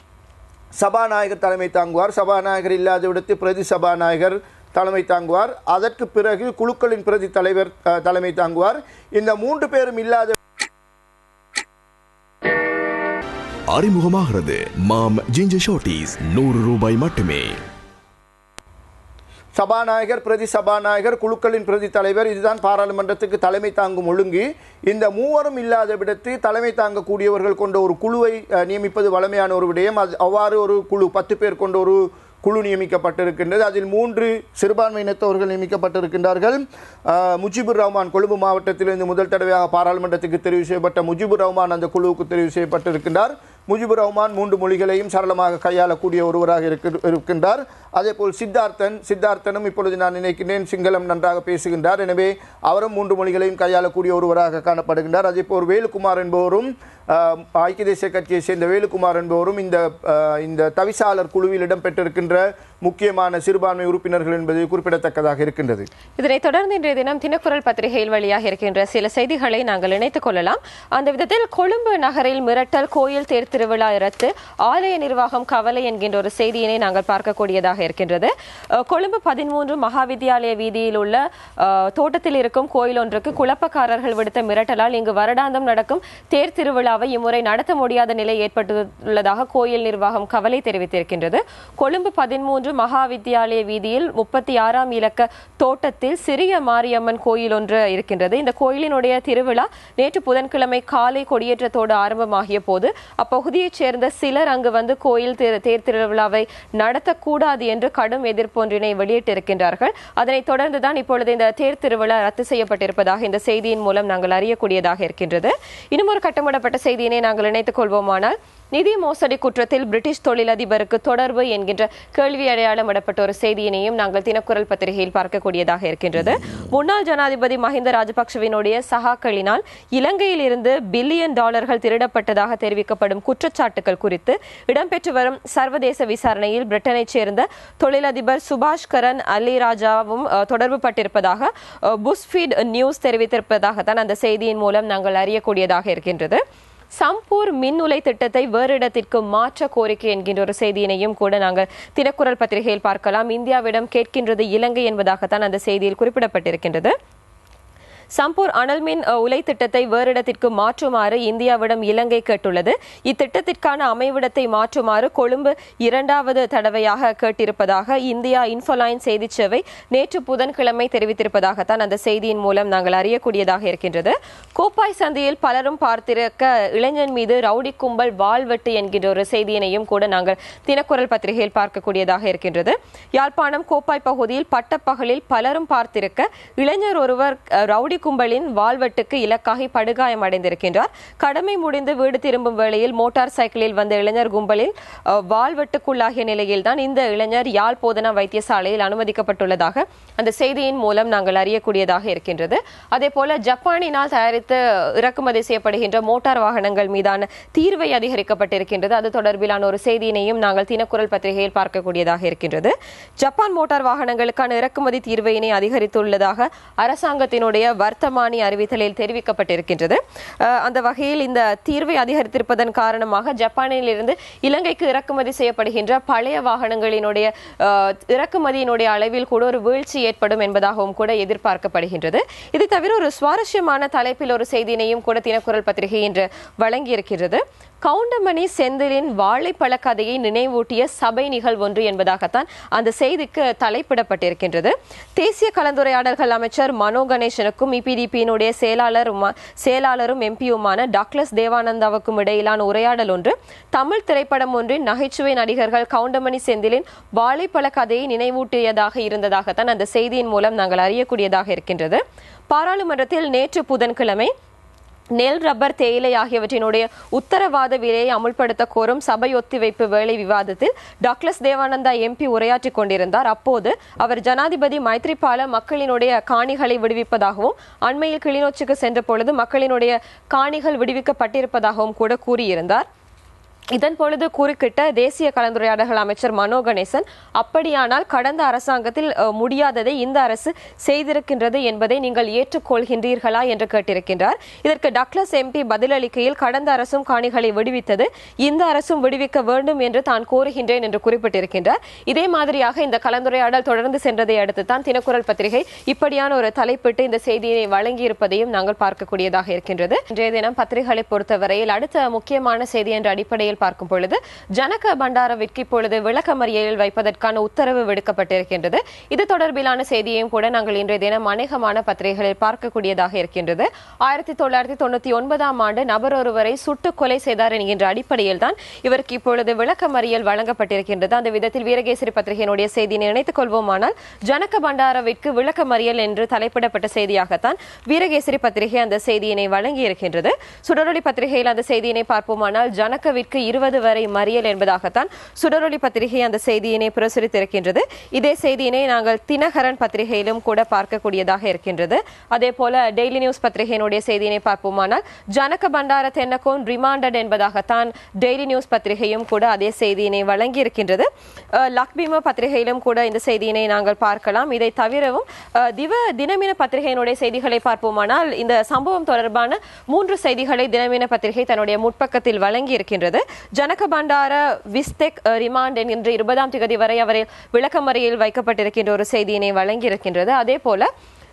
சபாநாயகர் தலைமை தாங்குவார் சபாநாயகர் இல்லாத விடத்து பிரதி சபாநாயகர் தலைமை தாங்குவார் அதற்கு பிறகு குழுக்களின் பிரதி தலைவர் அஹ், தலைமை தாங்குவார் இந்த மூன்று பேரும் இல்லாத அறிமுகமாகிறது மாம் ஜிஞ்சர் ஷார்ட்டீஸ் நூறு ரூபாய் மட்டுமே சபாநாயகர் பிரதி சபாநாயகர் குழுக்களின் பிரதி தலைவர் இதுதான் பாராளுமன்றத்துக்கு தலைமை தாங்கும் ஒழுங்கு இந்த மூவரும் இல்லாத விடத்து தலைமை தாங்கக்கூடியவர்கள் கொண்ட ஒரு குழுவை அஹ், நியமிப்பது வழமையான ஒரு விடயம் அது அவ்வாறு ஒரு குழு பத்து பேர் கொண்ட ஒரு குழு நியமிக்கப்பட்டிருக்கின்றது அதில் மூன்று சிறுபான்மையினத்தவர்கள் நியமிக்கப்பட்டிருக்கின்றார்கள் அஹ், முஜிபுர் ரஹ்மான் கொழும்பு மாவட்டத்திலிருந்து முதல் தடவையாக பாராளுமன்றத்துக்கு தெரிவு செய்யப்பட்ட முஜிபுர் ரஹ்மான் அந்த குழுவுக்கு தெரிவு செய்யப்பட்டிருக்கின்றார் முஜிபுர் ரஹ்மான் மூன்று மொழிகளையும் சரளமாக கையாளக்கூடிய ஒருவராக இருக்கு- இருக்கின்றார் அதேபோல் சித்தார்த்தன் சித்தார்த்தனும் இப்பொழுது நான் நினைக்கிறேன் சிங்களம் நன்றாக பேசுகின்றார் எனவே அவரும் மூன்று மொழிகளையும் கையாளக்கூடிய ஒருவராக காணப்படுகின்றார் அதேபோல் வேலுக்குமார் என்பவரும் ஆஹ், ஐக்கிய தேசிய கட்சியை சேர்ந்த வேலுக்குமார் என்பவரும் இந்த ஆஹ், இந்த தவிசாளர் குழுவில் இடம்பெற்றிருக்கின்ற முக்கியமான சிறுபான்மை உறுப்பினர்கள் என்பது குறிப்பிடத்தக்கதாக இருக்கின்றது இதனைத் தொடர்ந்து இன்றைய தினம் தினக்குரல் பத்திரிகையில் வெளியாக இருக்கின்ற சில செய்திகளை நாங்கள் இணைத்துக் கொள்ளலாம் அந்த விதத்தில் கொழும்பு நகரில் மிரட்டல் கோயில் தேர் திருவிழா ரத்து ஆலய நிர்வாகம் கவலை என்கின்ற ஒரு செய்தியினை நாங்கள் பார்க்கக்கூடியதாக இருக்கின்றது அஹ், கொழும்பு பதிமூன்று மகாவித்யாலய வீதியில் உள்ள அஹ், தோட்டத்தில் இருக்கும் கோயில் ஒன்றுக்கு குழப்பக்காரர்கள் விடுத்த மிரட்டலால் இங்கு வருடாந்தம் நடக்கும் தேர் திருவிழாவை இம்முறை நடத்த முடியாத நிலை ஏற்பட்டுள்ளதாக கோயில் நிர்வாகம் கவலை தெரிவித்திருக்கின்றது கொழும்பு பதிமூன்று ஒன்று மகா வித்தியாலய வீதியில் முப்பத்தி ஆறாம் இலக்க தோட்டத்தில் சிறிய மாரியம்மன் கோயில் ஒன்று இருக்கின்றது இந்த கோயிலினுடைய திருவிழா நேற்று புதன்கிழமை காலை கொடியேற்றத்தோடு ஆரம்பமாகிய போது அப்பகுதியைச் சேர்ந்த சிலர் அங்கு வந்து கோயில் தேர் தேர் திருவிழாவை நடத்தக்கூடாது என்று கடும் எதிர்ப்பு ஒன்றினை வெளியிட்டிருக்கின்றார்கள் அதனைத் தொடர்ந்துதான் இப்பொழுது இந்த தேர் திருவிழா ரத்து செய்யப்பட்டிருப்பதாக இந்த செய்தியின் மூலம் நாங்கள் அறியக்கூடியதாக இருக்கின்றது இன்னும் ஒரு கட்டமிடப்பட்ட செய்தியினை நாங்கள் இணைத்துக் கொள்வோமானால் நிதி மோசடி குற்றத்தில் பிரிட்டிஷ் தொழிலதிபருக்கு தொடர்பு என்கின்ற கேள்வி அடையாளமிடப்பட்ட ஒரு செய்தியினையும் நாங்கள் தினக்குரல் பத்திரிகையில் பார்க்கக்கூடியதாக இருக்கின்றது முன்னாள் ஜனாதிபதி மஹிந்த ராஜபக்சவினுடைய சகாக்களினால் இலங்கையில் இருந்து பில்லியன் டாலர்கள் திருடப்பட்டதாக தெரிவிக்கப்படும் குற்றச்சாட்டுகள் குறித்து இடம்பெற்று வரும் சர்வதேச விசாரணையில் பிரிட்டனைச் சேர்ந்த தொழிலதிபர் சுபாஷ் கரன் அலி ராஜாவும் அஹ், தொடர்பு பட்டிருப்பதாக அஹ், புஸ்ஃபீட் நியூஸ் தெரிவித்திருப்பதாகத்தான் அந்த செய்தியின் மூலம் நாங்கள் அறியக்கூடியதாக இருக்கின்றது சம்பூர் மின் உலை திட்டத்தை வேறு இடத்திற்கு மாற்ற கோரிக்கை என்கின்ற ஒரு செய்தியினையும் கூட நாங்கள் தினக்குரல் பத்திரிகையில் பார்க்கலாம் இந்தியாவிடம் கேட்கின்றது இலங்கை என்பதாகத்தான் அந்த செய்தியில் குறிப்பிடப்பட்டிருக்கின்றது சம்பூர் அனல் மின் அஹ், உலை திட்டத்தை வேறு இடத்திற்கு மாற்றுமாறு இந்தியாவிடம் இலங்கை கேட்டுள்ளது இத்திட்டத்திற்கான அமைவிடத்தை மாற்றுமாறு கொழும்பு இரண்டாவது தடவையாக கேட்டிருப்பதாக இந்தியா இன்ஃபோலைன் செய்திச் சேவை நேற்று புதன்கிழமை தெரிவித்திருப்பதாகத்தான் அந்த செய்தியின் மூலம் நாங்கள் அறியக்கூடியதாக இருக்கின்றது கோப்பாய் சந்தையில் பலரும் பார்த்திருக்க இளைஞன் மீது ரவுடி கும்பல் வாழ்வெட்டு என்கின்ற ஒரு செய்தியினையும் கூட நாங்கள் தினக்குரல் பத்திரிகையில் பார்க்கக்கூடியதாக இருக்கின்றது யாழ்ப்பாணம் கோப்பாய் பகுதியில் பட்டப்பகலில் பலரும் பார்த்திருக்க இளைஞர் ஒருவர் அஹ், ரவுடி கும்பலின் வாழ்வெட்டுக்கு இலக்காகி படுகாயம் அடைந்திருக்கின்றார் கடமை முடிந்து வீடு திரும்பும் வேளையில் மோட்டார் சைக்கிளில் வந்த இளைஞர் கும்பலில் அஹ், வாழ்வெட்டுக்குள்ளாகிய நிலையில்தான் இந்த இளைஞர் யாழ் போதனா வைத்தியசாலையில் அனுமதிக்கப்பட்டுள்ளதாக அந்த செய்தியின் மூலம் நாங்கள் அறியக்கூடியதாக இருக்கின்றது அதே போல ஜப்பானினால் தயாரித்து இறக்குமதி செய்யப்படுகின்ற மோட்டார் வாகனங்கள் மீதான தீர்வை அதிகரிக்கப்பட்டிருக்கின்றது அது தொடர்பிலான ஒரு செய்தியினையும் நாங்கள் தினக்குரல் பத்திரிகையில் பார்க்கக்கூடியதாக இருக்கின்றது ஜப்பான் மோட்டார் வாகனங்களுக்கான இறக்குமதி தீர்வையினை அதிகரித்துள்ளதாக அரசாங்கத்தினுடைய வர்த்தமானி அறிவித்தலில் தெரிவிக்கப்பட்டிருக்கின்றது அஹ், அந்த வகையில் இந்த தீர்வை அதிகரித்திருப்பதன் காரணமாக ஜப்பானில் இருந்து இலங்கைக்கு இறக்குமதி செய்யப்படுகின்ற பழைய வாகனங்களினுடைய அஹ், இறக்குமதியினுடைய அளவில் கூட ஒரு வீழ்ச்சி ஏற்படும் என்பதாகவும் கூட எதிர்பார்க்கப்படுகின்றது இது தவிர ஒரு சுவாரஸ்யமான தலைப்பில் ஒரு செய்தியினையும் கூட தினக்குரல் பத்திரிகை இன்று வழங்கியிருக்கிறது கவுண்டமணி செந்திலின் வாழைப்பழ கதையை நினைவூட்டிய சபை நிகழ்வொன்று என்பதாகத்தான் அந்த செய்திக்கு தலைப்பிடப்பட்டிருக்கின்றது தேசிய கலந்துரையாடல்கள் அமைச்சர் மனோ கணேசனுக்கும் இபிடிபியினுடைய செயலாளர் செயலாளரும் எம்பியுமான டாக்லஸ் தேவானந்தாவுக்கும் இடையிலான உரையாடல் ஒன்று தமிழ் திரைப்படம் ஒன்றின் நகைச்சுவை நடிகர்கள் கவுண்டமணி செந்திலின் வாழைப்பழ கதையை நினைவூட்டியதாக இருந்ததாகத்தான் அந்த செய்தியின் மூலம் நாங்கள் அறியக்கூடியதாக இருக்கின்றது பாராளுமன்றத்தில் நேற்று புதன்கிழமை நெல் ரப்பர் தேயிலை ஆகியவற்றினுடைய உத்தரவாத விலையை அமுல்படுத்த கோரும் சபை ஒத்திவைப்பு வேலை விவாதத்தில் டாக்லஸ் தேவானந்தா எம்பி உரையாற்றிக் கொண்டிருந்தார் அப்போது அவர் ஜனாதிபதி மைத்ரிபால மக்களினுடைய காணிகளை விடுவிப்பதாகவும் அண்மையில் கிளிநொச்சிக்கு சென்ற பொழுது மக்களினுடைய காணிகள் விடுவிக்கப்பட்டிருப்பதாகவும் கூட கூறியிருந்தார் இதன் பொழுது குறுக்கிட்ட தேசிய கலந்துரையாடல்கள் அமைச்சர் மனோ கணேசன் அப்படியானால் கடந்த அரசாங்கத்தில் அஹ், முடியாததை இந்த அரசு செய்திருக்கின்றது என்பதை நீங்கள் ஏற்றுக்கொள்கின்றீர்களா என்று கேட்டிருக்கின்றார் இதற்கு டக்ளஸ் எம்பி பதிலளிக்கையில் கடந்த அரசும் காணிகளை விடுவித்தது இந்த அரசும் விடுவிக்க வேண்டும் என்று தான் கோருகின்றேன் என்று குறிப்பிட்டிருக்கின்றார் இதே மாதிரியாக இந்த கலந்துரையாடல் தொடர்ந்து சென்றதை அடுத்து தான் தினக்குரல் பத்திரிகை இப்படியான ஒரு தலைப்பிட்டு இந்த செய்தியை வழங்கியிருப்பதையும் நாங்கள் பார்க்கக்கூடியதாக இருக்கின்றது இன்றைய தினம் பத்திரிகைகளை பொறுத்தவரையில் அடுத்த முக்கியமான செய்தி என்ற அடிப்படையில் பார்க்கும் பொழுது ஜனக பண்டாரவிற்கு இப்பொழுது விளக்கமறியலில் வைப்பதற்கான உத்தரவு விடுக்கப்பட்டிருக்கின்றது இது தொடர்பிலான செய்தியையும் கூட நாங்கள் இன்றைய தினம் அநேகமான பத்திரிகைகளில் பார்க்கக்கூடியதாக இருக்கின்றது ஆயிரத்தி தொள்ளாயிரத்தி தொண்ணூத்தி ஒன்பதாம் ஆண்டு நபர் ஒருவரை சுட்டுக் கொலை செய்தார் என்கின்ற அடிப்படையில் தான் இவருக்கு இப்பொழுது விளக்கமறியல் வழங்கப்பட்டிருக்கின்றது அந்த விதத்தில் வீரகேசரி பத்திரிகையினுடைய செய்தியை இணைத்துக் கொள்வோமானால் ஜனக பண்டாரவிற்கு விளக்கமறியல் என்று தலைப்பிடப்பட்ட செய்தியாகத்தான் வீரகேசரி பத்திரிகை அந்த செய்தியினை வழங்கி இருக்கின்றது சுடரொளி பத்திரிகையில் அந்த செய்தியினை பார்ப்போமானால் ஜனகவிற்கு இருபது வரை மறியல் என்பதாகத்தான் சுடரொளி பத்திரிகை அந்த செய்தியினை பிரசுரித்திருக்கின்றது இதே செய்தியினை நாங்கள் தினகரன் பத்திரிகையிலும் கூட பார்க்கக்கூடியதாக இருக்கின்றது அதே போல டெய்லி நியூஸ் பத்திரிகையினுடைய செய்தியினை பார்ப்போமானால் ஜனக பண்டார தென்னகோன் ரிமாண்டட் என்பதாகத்தான் டெய்லி நியூஸ் பத்திரிகையும் கூட அதே செய்தியினை வழங்கி இருக்கின்றது அஹ், லக்பீம பத்திரிகையிலும் கூட இந்த செய்தியினை நாங்கள் பார்க்கலாம் இதை தவிரவும் அஹ், திவ தினமின பத்திரிகையினுடைய செய்திகளை பார்ப்போமானால் இந்த சம்பவம் தொடர்பான மூன்று செய்திகளை தினமின பத்திரிகை தன்னுடைய முற்பக்கத்தில் வழங்கி இருக்கின்றது ஜனக பண்டார விஸ்தெக் அஹ், ரிமாண்ட் என்கின்ற இருபதாம் திகதி வரை அவரை விளக்கமறியல் வைக்கப்பட்டிருக்கின்ற ஒரு செய்தியினை வழங்கி இருக்கின்றது அதே போல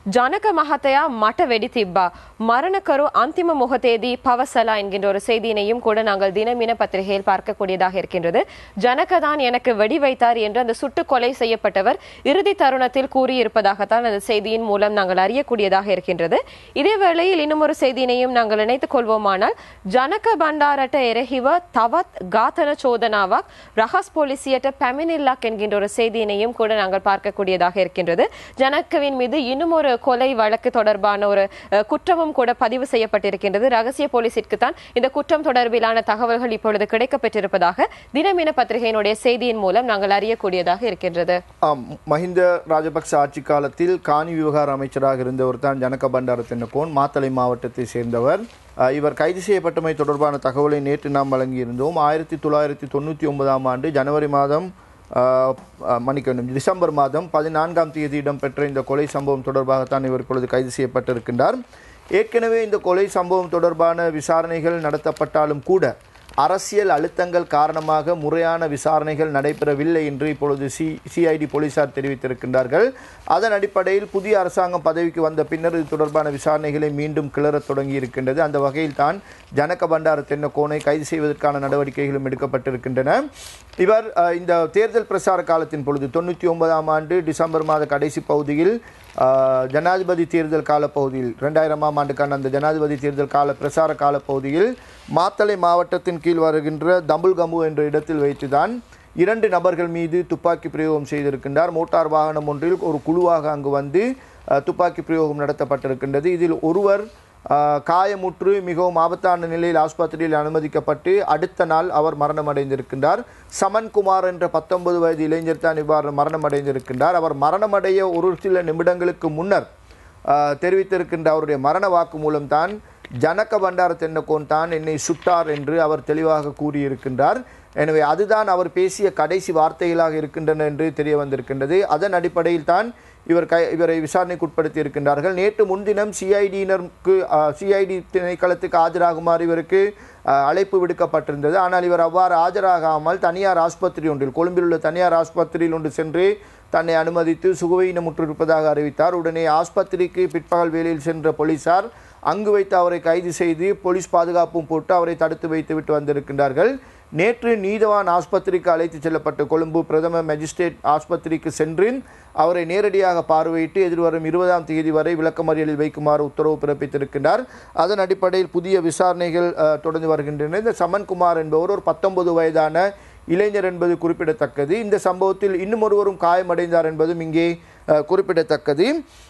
ஜனக மகத்தையா மட்ட வெடி திப்பா மரணக்கரு அந்திம முகத்தேதி பவசலா என்கின்ற ஒரு செய்தியினையும் கூட நாங்கள் தினமின பத்திரிகையில் பார்க்கக்கூடியதாக இருக்கின்றது ஜனக தான் எனக்கு வெடி வைத்தார் என்று அந்த சுட்டு கொலை செய்யப்பட்டவர் இறுதி தருணத்தில் கூறியிருப்பதாகத்தான் அந்த செய்தியின் மூலம் நாங்கள் அறியக்கூடியதாக இருக்கின்றது இதே வேளையில் இன்னும் ஒரு செய்தியினையும் நாங்கள் இணைத்துக் கொள்வோமானால் ஜனக பண்டாரட்ட எரஹிவ தவத் காத்தன சோதனாவாக் ரஹஸ் போலீசியட்ட பெமினில்லாக் என்கின்ற ஒரு செய்தியினையும் கூட நாங்கள் பார்க்கக்கூடியதாக இருக்கின்றது ஜனகவின் மீது இன்னும் ஒரு கொலை வழக்கு தொடர்பான ஒரு அஹ், குற்றமும் கூட பதிவு செய்யப்பட்டிருக்கின்றது ரகசிய போலீசிற்கு தான் இந்த குற்றம் தொடர்பிலான தகவல்கள் இப்பொழுது கிடைக்கப்பெற்றிருப்பதாக தினமின பத்திரிகையினுடைய செய்தியின் மூலம் நாங்கள் அறியக்கூடியதாக இருக்கின்றது ஆம் மஹிந்த ராஜபக்ச ஆட்சி காலத்தில் காணி விவகார அமைச்சராக இருந்தவர் தான் ஜனக பண்டார தென்னகோன் மாத்தளை மாவட்டத்தை சேர்ந்தவர் அஹ், இவர் கைது செய்யப்பட்டமை தொடர்பான தகவலை நேற்று நாம் வழங்கியிருந்தோம் ஆயிரத்தி தொள்ளாயிரத்தி தொண்ணூற்றி ஒன்பதாம் ஆண்டு ஜனவரி மாதம் அஹ், அஹ், மன்னிக்கணும் டிசம்பர் மாதம் பதினான்காம் தேதி இடம்பெற்ற இந்த கொலை சம்பவம் தொடர்பாகத்தான் இவர் இப்பொழுது கைது செய்யப்பட்டிருக்கின்றார் ஏற்கனவே இந்த கொலை சம்பவம் தொடர்பான விசாரணைகள் நடத்தப்பட்டாலும் கூட அரசியல் அழுத்தங்கள் காரணமாக முறையான விசாரணைகள் நடைபெறவில்லை என்று இப்பொழுது சி சிஐடி போலீசார் தெரிவித்திருக்கின்றார்கள் அதன் அடிப்படையில் புதிய அரசாங்கம் பதவிக்கு வந்த பின்னர் இது தொடர்பான விசாரணைகளை மீண்டும் கிளறத் தொடங்கி இருக்கின்றது அந்த வகையில் தான் ஜனக பண்டார தென்னக்கோனை கைது செய்வதற்கான நடவடிக்கைகளும் எடுக்கப்பட்டிருக்கின்றன இவர் அஹ், இந்த தேர்தல் பிரசார காலத்தின் பொழுது தொண்ணூற்றி ஒன்பதாம் ஆண்டு டிசம்பர் மாத கடைசி பகுதியில் அஹ், ஜனாதிபதி தேர்தல் காலப்பகுதியில் ரெண்டாயிரமாம் ஆண்டுக்கான அந்த ஜனாதிபதி தேர்தல் கால பிரசார காலப்பகுதியில் மாத்தளை மாவட்டத்தின் கீழ் வருகின்ற தம்புல்கம்பு என்ற இடத்தில் வைத்துதான் இரண்டு நபர்கள் மீது துப்பாக்கி பிரயோகம் செய்திருக்கின்றார் மோட்டார் வாகனம் ஒன்றில் ஒரு குழுவாக அங்கு வந்து அஹ், துப்பாக்கி பிரயோகம் நடத்தப்பட்டிருக்கின்றது இதில் ஒருவர் அஹ், காயமுற்று மிகவும் ஆபத்தான நிலையில் ஆஸ்பத்திரியில் அனுமதிக்கப்பட்டு அடுத்த நாள் அவர் மரணமடைந்திருக்கின்றார் சமன்குமார் என்ற பத்தொன்பது வயது இளைஞர் தான் இவ்வாறு மரணமடைந்திருக்கின்றார் அவர் மரணமடைய ஒரு சில நிமிடங்களுக்கு முன்னர் அஹ், தெரிவித்திருக்கின்ற அவருடைய மரண வாக்குமூலம் தான் ஜனக பண்டார தென்னகோன் தான் என்னை சுட்டார் என்று அவர் தெளிவாக கூறியிருக்கின்றார் எனவே அதுதான் அவர் பேசிய கடைசி வார்த்தைகளாக இருக்கின்றன என்று தெரிய வந்திருக்கின்றது அதன் அடிப்படையில் தான் இவர் கை இவரை விசாரணைக்கு உட்படுத்தி இருக்கின்றார்கள் நேற்று முன்தினம் சிஐடியினருக்கு சிஐடி திணைக்களத்துக்கு ஆஜராகுமாறு இவருக்கு அஹ், அழைப்பு விடுக்கப்பட்டிருந்தது ஆனால் இவர் அவ்வாறு ஆஜராகாமல் தனியார் ஆஸ்பத்திரி ஒன்றில் கொழும்பில் உள்ள தனியார் ஆஸ்பத்திரியில் ஒன்று சென்று தன்னை அனுமதித்து சுகவீனமுற்றிருப்பதாக அறிவித்தார் உடனே ஆஸ்பத்திரிக்கு பிற்பகல் வேளையில் சென்ற போலீசார் அங்கு வைத்து அவரை கைது செய்து போலீஸ் பாதுகாப்பும் போட்டு அவரை தடுத்து வைத்து விட்டு வந்திருக்கின்றார்கள் நேற்று நீதவான் ஆஸ்பத்திரிக்கு அழைத்து செல்லப்பட்டு கொழும்பு பிரதம மேஜிஸ்ட்ரேட் ஆஸ்பத்திரிக்கு சென்று அவரை நேரடியாக பார்வையிட்டு எதிர்வரும் இருபதாம் தேதி வரை விளக்கமறியலில் வைக்குமாறு உத்தரவு பிறப்பித்திருக்கின்றார் அதன் அடிப்படையில் புதிய விசாரணைகள் அஹ், தொடர்ந்து வருகின்றன இந்த சமன்குமார் என்பவர் ஒரு பத்தொன்பது வயதான இளைஞர் என்பது குறிப்பிடத்தக்கது இந்த சம்பவத்தில் இன்னும் ஒருவரும் காயமடைந்தார் என்பதும் இங்கே அஹ், குறிப்பிடத்தக்கது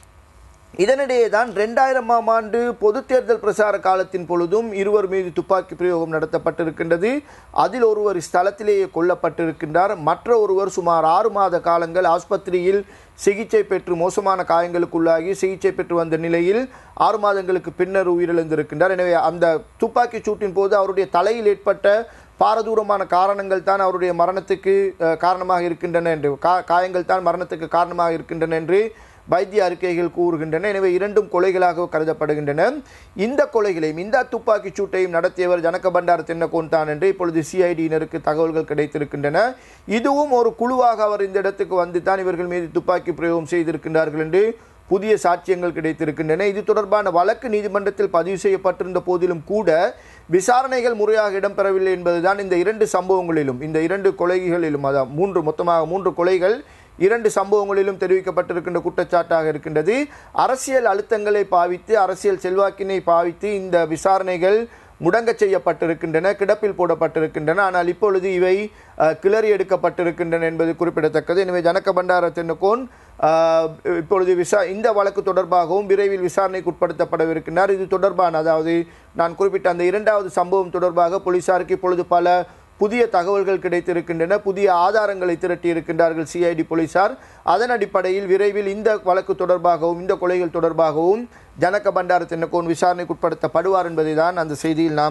இதனிடையே தான் ரெண்டாயிரமாம் ஆண்டு பொது தேர்தல் பிரசார காலத்தின் பொழுதும் இருவர் மீது துப்பாக்கி பிரயோகம் நடத்தப்பட்டிருக்கின்றது அதில் ஒருவர் ஸ்தலத்திலேயே கொல்லப்பட்டிருக்கின்றார் மற்ற ஒருவர் சுமார் ஆறு மாத காலங்கள் ஆஸ்பத்திரியில் சிகிச்சை பெற்று மோசமான காயங்களுக்குள்ளாகி சிகிச்சை பெற்று வந்த நிலையில் ஆறு மாதங்களுக்கு பின்னர் உயிரிழந்திருக்கின்றார் எனவே அந்த துப்பாக்கி சூட்டின் போது அவருடைய தலையில் ஏற்பட்ட பாரதூரமான காரணங்கள் தான் அவருடைய மரணத்துக்கு அஹ், காரணமாக இருக்கின்றன என்று கா காயங்கள் தான் மரணத்துக்கு காரணமாக இருக்கின்றன என்று வைத்திய அறிக்கைகள் கூறுகின்றன எனவே இரண்டும் கொலைகளாக கருதப்படுகின்றன இந்த கொலைகளையும் இந்த துப்பாக்கிச் சூட்டையும் நடத்தியவர் ஜனக பண்டார தென்னகோன் தான் என்று இப்பொழுது சிஐடியினருக்கு தகவல்கள் கிடைத்திருக்கின்றன இதுவும் ஒரு குழுவாக அவர் இந்த இடத்துக்கு வந்து தான் இவர்கள் மீது துப்பாக்கி பிரயோகம் செய்திருக்கின்றார்கள் என்று புதிய சாட்சியங்கள் கிடைத்திருக்கின்றன இது தொடர்பான வழக்கு நீதிமன்றத்தில் பதிவு செய்யப்பட்டிருந்த போதிலும் கூட விசாரணைகள் முறையாக இடம்பெறவில்லை என்பதுதான் இந்த இரண்டு சம்பவங்களிலும் இந்த இரண்டு கொலைகளிலும் அதான் மூன்று மொத்தமாக மூன்று கொலைகள் இரண்டு சம்பவங்களிலும் தெரிவிக்கப்பட்டிருக்கின்ற குற்றச்சாட்டாக இருக்கின்றது அரசியல் அழுத்தங்களை பாவித்து அரசியல் செல்வாக்கினை பாவித்து இந்த விசாரணைகள் முடங்கச் செய்யப்பட்டிருக்கின்றன கிடப்பில் போடப்பட்டிருக்கின்றன ஆனால் இப்பொழுது இவை அஹ், கிளறி எடுக்கப்பட்டிருக்கின்றன என்பது குறிப்பிடத்தக்கது எனவே ஜனக பண்டார தென்னகோன் அஹ், இப்பொழுது விசா இந்த வழக்கு தொடர்பாகவும் விரைவில் விசாரணைக்கு உட்படுத்தப்படவிருக்கின்றார் இது தொடர்பான அதாவது நான் குறிப்பிட்ட அந்த இரண்டாவது சம்பவம் தொடர்பாக போலீசாருக்கு இப்பொழுது பல புதிய தகவல்கள் கிடைத்திருக்கின்றன புதிய ஆதாரங்களை திரட்டி இருக்கின்றார்கள் சிஐடி போலீசார் அதன் அடிப்படையில் விரைவில் இந்த வழக்கு தொடர்பாகவும் இந்த கொலைகள் தொடர்பாகவும் ஜனக பண்டார தென்னக்கோன் விசாரணைக்கு உட்படுத்தப்படுவார் என்பதை தான் அந்த செய்தியில் நாம்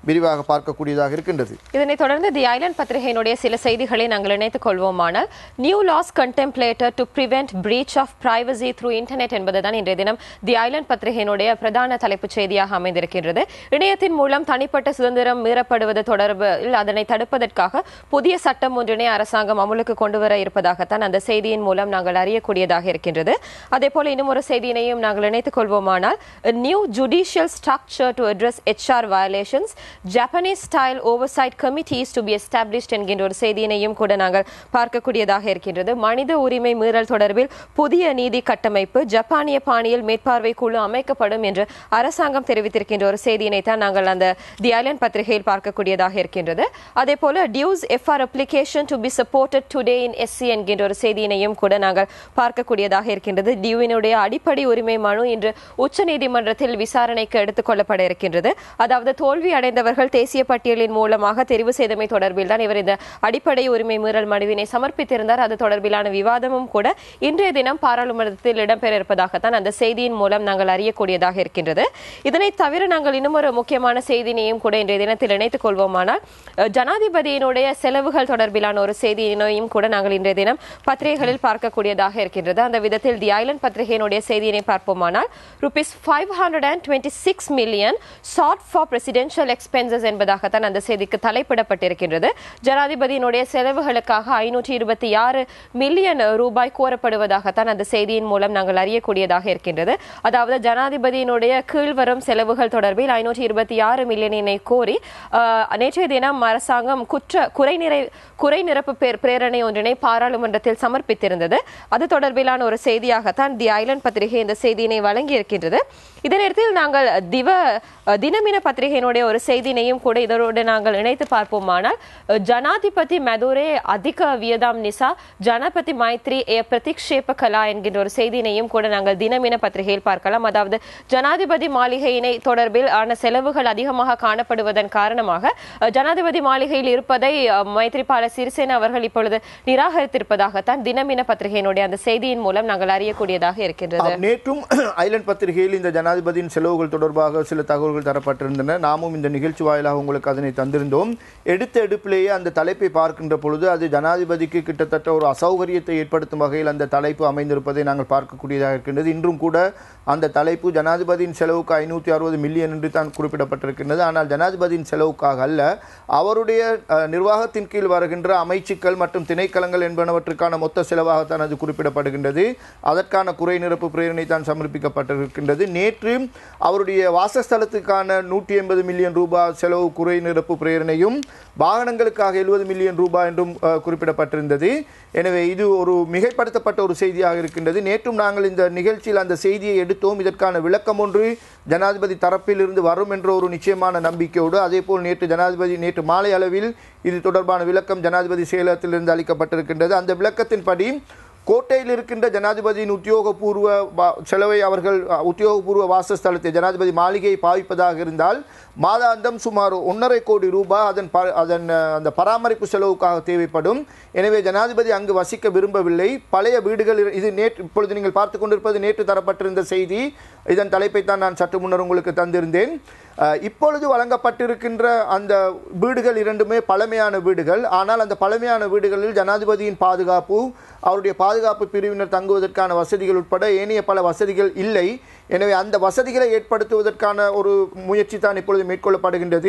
விரிவாக பார்க்கக்கூடியதாக இருக்கின்றது இதனைத் தொடர்ந்து தி ஐலண்ட் பத்திரிகையினுடைய சில செய்திகளை நாங்கள் இணைத்துக் கொள்வோமானால் new laws contemplated to prevent breach of privacy through internet என்பதுதான் இன்றைய தினம் தி ஐலண்ட் பத்திரிகையினுடைய பிரதான தலைப்புச் செய்தியாக அமைந்திருக்கின்றது இணையத்தின் மூலம் தனிப்பட்ட சுதந்திரம் மீறப்படுவது தொடர்பில் அதனை தடுப்பதற்காக புதிய சட்டம் ஒன்றினை அரசாங்கம் அமுலுக்கு கொண்டு வர இருப்பதாகத்தான் அந்த செய்தியின் மூலம் நாங்கள் அறியக்கூடியதாக இருக்கின்றது அதே போல இன்னும் ஒரு செய்தியினையும் நாங்கள் இணைத்துக் கொள்வோமானால் new judicial structure to address HR violations Japanese style oversight committees to be established என்கின்ற ஒரு செய்தியினையும் கூட நாங்கள் பார்க்கக்கூடியதாக இருக்கின்றது மனித உரிமை மீறல் தொடர்பில் புதிய நீதி கட்டமைப்பு ஜப்பானிய பாணியில் மேற்பார்வை குழு அமைக்கப்படும் என்று அரசாங்கம் தெரிவித்திருக்கின்ற ஒரு செய்தியினை தான் நாங்கள் அந்த தி ஐலண்ட் பத்திரிகையில் பார்க்கக்கூடியதாக இருக்கின்றது அதே போல டியூஸ் FR application to be supported today in SC என்கின்ற ஒரு செய்தியினையும் கூட நாங்கள் பார்க்கக்கூடியதாக இருக்கின்றது டியூவினுடைய அடிப்படை உரிமை மனு இன்று உச்சநீதிமன்றத்தில் விசாரணைக்கு எடுத்துக் கொள்ளப்பட இருக்கின்றது அதாவது தோல்வி அடைந்தவர்கள் தேசிய பட்டியலின் மூலமாக தெரிவு செய்தமை தொடர்பில் தான் இவர் இந்த அடிப்படை உரிமை மீறல் மனுவினை சமர்ப்பித்திருந்தார் அது தொடர்பிலான விவாதமும் கூட இன்றைய தினம் பாராளுமன்றத்தில் இடம்பெற இருப்பதாகத்தான் அந்த செய்தியின் மூலம் நாங்கள் அறியக்கூடியதாக இருக்கின்றது இதனை தவிர நாங்கள் இன்னும் ஒரு முக்கியமான செய்தியினையும் கூட இன்றைய தினத்தில் இணைத்துக் கொள்வோமானால் அஹ், ஜனாதிபதியினுடைய செலவுகள் தொடர்பிலான ஒரு செய்தியினையும் கூட நாங்கள் இன்றைய தினம் பத்திரிகைகளில் பார்க்கக்கூடியதாக இருக்கின்றது அந்த விதத்தில் தி ஐலண்ட் பத்திரிகையினுடைய செய்தியினை பார்ப்போமானால் rupees five hundred and twenty six million sought for presidential expenses என்பதாகத்தான் அந்த செய்திக்கு தலைப்பிடப்பட்டிருக்கின்றது ஜனாதிபதியினுடைய செலவுகளுக்காக ஐநூற்றி இருபத்தி ஆறு மில்லியன் ரூபாய் கோரப்படுவதாகத்தான் அந்த செய்தியின் மூலம் நாங்கள் அறியக்கூடியதாக இருக்கின்றது அதாவது ஜனாதிபதியினுடைய கீழ்வரும் செலவுகள் தொடர்பில் ஐநூற்றி இருபத்தி ஆறு மில்லியனினை கோரி ஆஹ், நேற்றைய தினம் அரசாங்கம் குற்ற குறைநிறை குறை நிரப்பு பேர் பிரேரணை ஒன்றினை பாராளுமன்றத்தில் சமர்ப்பித்திருந்தது அது தொடர்பிலான ஒரு செய்தியாகத்தான் தி ஐலண்ட் பத்திரிகை இந்த செய்தியினை வழங்கி இருக்கின்றது இதே நேரத்தில் நாங்கள் திவ தினமின பத்திரிகையினுடைய ஒரு செய்தியினையும் கூட இதோடு நாங்கள் இணைத்து பார்ப்போமானால் ஜனாதிபதி மெதுரே அதிக வியதாம் நிசா ஜனபதி மைத்ரி ஏ பிரதிக்ஷேப கலா என்கின்ற ஒரு செய்தியினையும் கூட நாங்கள் தினமின பத்திரிகையில் பார்க்கலாம் அதாவது ஜனாதிபதி மாளிகையினை தொடர்பில் ஆன செலவுகள் அதிகமாக காணப்படுவதன் காரணமாக அஹ், ஜனாதிபதி மாளிகையில் இருப்பதை அஹ், மைத்ரிபால சிறிசேன அவர்கள் இப்பொழுது நிராகரித்திருப்பதாகத்தான் தினமின பத்திரிகையினுடைய அந்த செய்தியின் மூலம் நாங்கள் அறியக்கூடியதாக இருக்கின்றது ஆம், நேற்றும் ஐலண்ட் பத்திரிகையில் இந்த ஜனாதிபதியின் செலவுகள் தொடர்பாக சில தகவல்கள் தரப்பட்டிருந்தன நாமும் இந்த நிகழ்ச்சி வாயிலாக உங்களுக்கு அதனை தந்திருந்தோம் எடுத்த எடுப்பிலேயே அந்த தலைப்பை பார்க்கின்ற பொழுது அது ஜனாதிபதிக்கு கிட்டத்தட்ட ஒரு அசௌகரியத்தை ஏற்படுத்தும் வகையில் அந்த தலைப்பு அமைந்திருப்பதை நாங்கள் பார்க்கக்கூடியதாக இருக்கின்றது இன்றும் கூட அந்த தலைப்பு ஜனாதிபதியின் செலவுக்கு ஐநூற்றி அறுபது மில்லியன் என்று தான் குறிப்பிடப்பட்டிருக்கின்றது ஆனால் ஜனாதிபதியின் செலவுக்காக அல்ல அவருடைய அஹ், நிர்வாகத்தின் கீழ் வருகின்ற அமைச்சுக்கள் மற்றும் திணைக்களங்கள் என்பனவற்றுக்கான மொத்த செலவாகத்தான் அது குறிப்பிடப்படுகின்றது அதற்கான குறை நிரப்பு பிரேரணை தான் சமர்ப்பிக்கப்பட்டிருக்கின்றது நேற்று அவருடைய வாசஸ்தலத்துக்கான நூற்றி எண்பது மில்லியன் ரூபாய் செலவு குறை நிரப்பு பிரேரணையும் வாகனங்களுக்காக எழுபது மில்லியன் ரூபாய் என்றும் அஹ், குறிப்பிடப்பட்டிருந்தது எனவே இது ஒரு மிகைப்படுத்தப்பட்ட ஒரு செய்தியாக இருக்கின்றது நேற்றும் நாங்கள் இந்த நிகழ்ச்சியில் அந்த செய்தியை எடுத்தோம் இதற்கான விளக்கம் ஒன்று ஜனாதிபதி தரப்பில் இருந்து வரும் என்ற ஒரு நிச்சயமான நம்பிக்கையோடு அதேபோல் நேற்று ஜனாதிபதி நேற்று மாலை அளவில் இது தொடர்பான விளக்கம் ஜனாதிபதி செயலகத்திலிருந்து அளிக்கப்பட்டிருக்கின்றது அந்த விளக்கத்தின்படி கோட்டையில் இருக்கின்ற ஜனாதிபதியின் உத்தியோகபூர்வ வா- செலவை அவர்கள் அ, உத்தியோகபூர்வ வாசஸ்தலத்தை ஜனாதிபதி மாளிகையை பாவிப்பதாக இருந்தால் மாதாந்தம் சுமார் ஒன்றரை கோடி ரூபாய் அதன் ப- அதன் அ, அந்த பராமரிப்பு செலவுக்காக தேவைப்படும் எனவே ஜனாதிபதி அங்கு வசிக்க விரும்பவில்லை பழைய வீடுகள் இரு- இது நேற்று இப்பொழுது நீங்கள் பார்த்து கொண்டிருப்பது நேற்று தரப்பட்டிருந்த செய்தி இதன் தலைப்பை தான் நான் சற்று முன்னர் உங்களுக்கு தந்திருந்தேன் அஹ், இப்பொழுது வழங்கப்பட்டிருக்கின்ற அந்த வீடுகள் இரண்டுமே பழமையான வீடுகள் ஆனால் அந்த பழமையான வீடுகளில் ஜனாதிபதியின் பாதுகாப்பு அவருடைய பாதுகாப்பு பிரிவினர் தங்குவதற்கான வசதிகள் உட்பட ஏனைய பல வசதிகள் இல்லை எனவே அந்த வசதிகளை ஏற்படுத்துவதற்கான ஒரு முயற்சி தான் இப்பொழுது மேற்கொள்ளப்படுகின்றது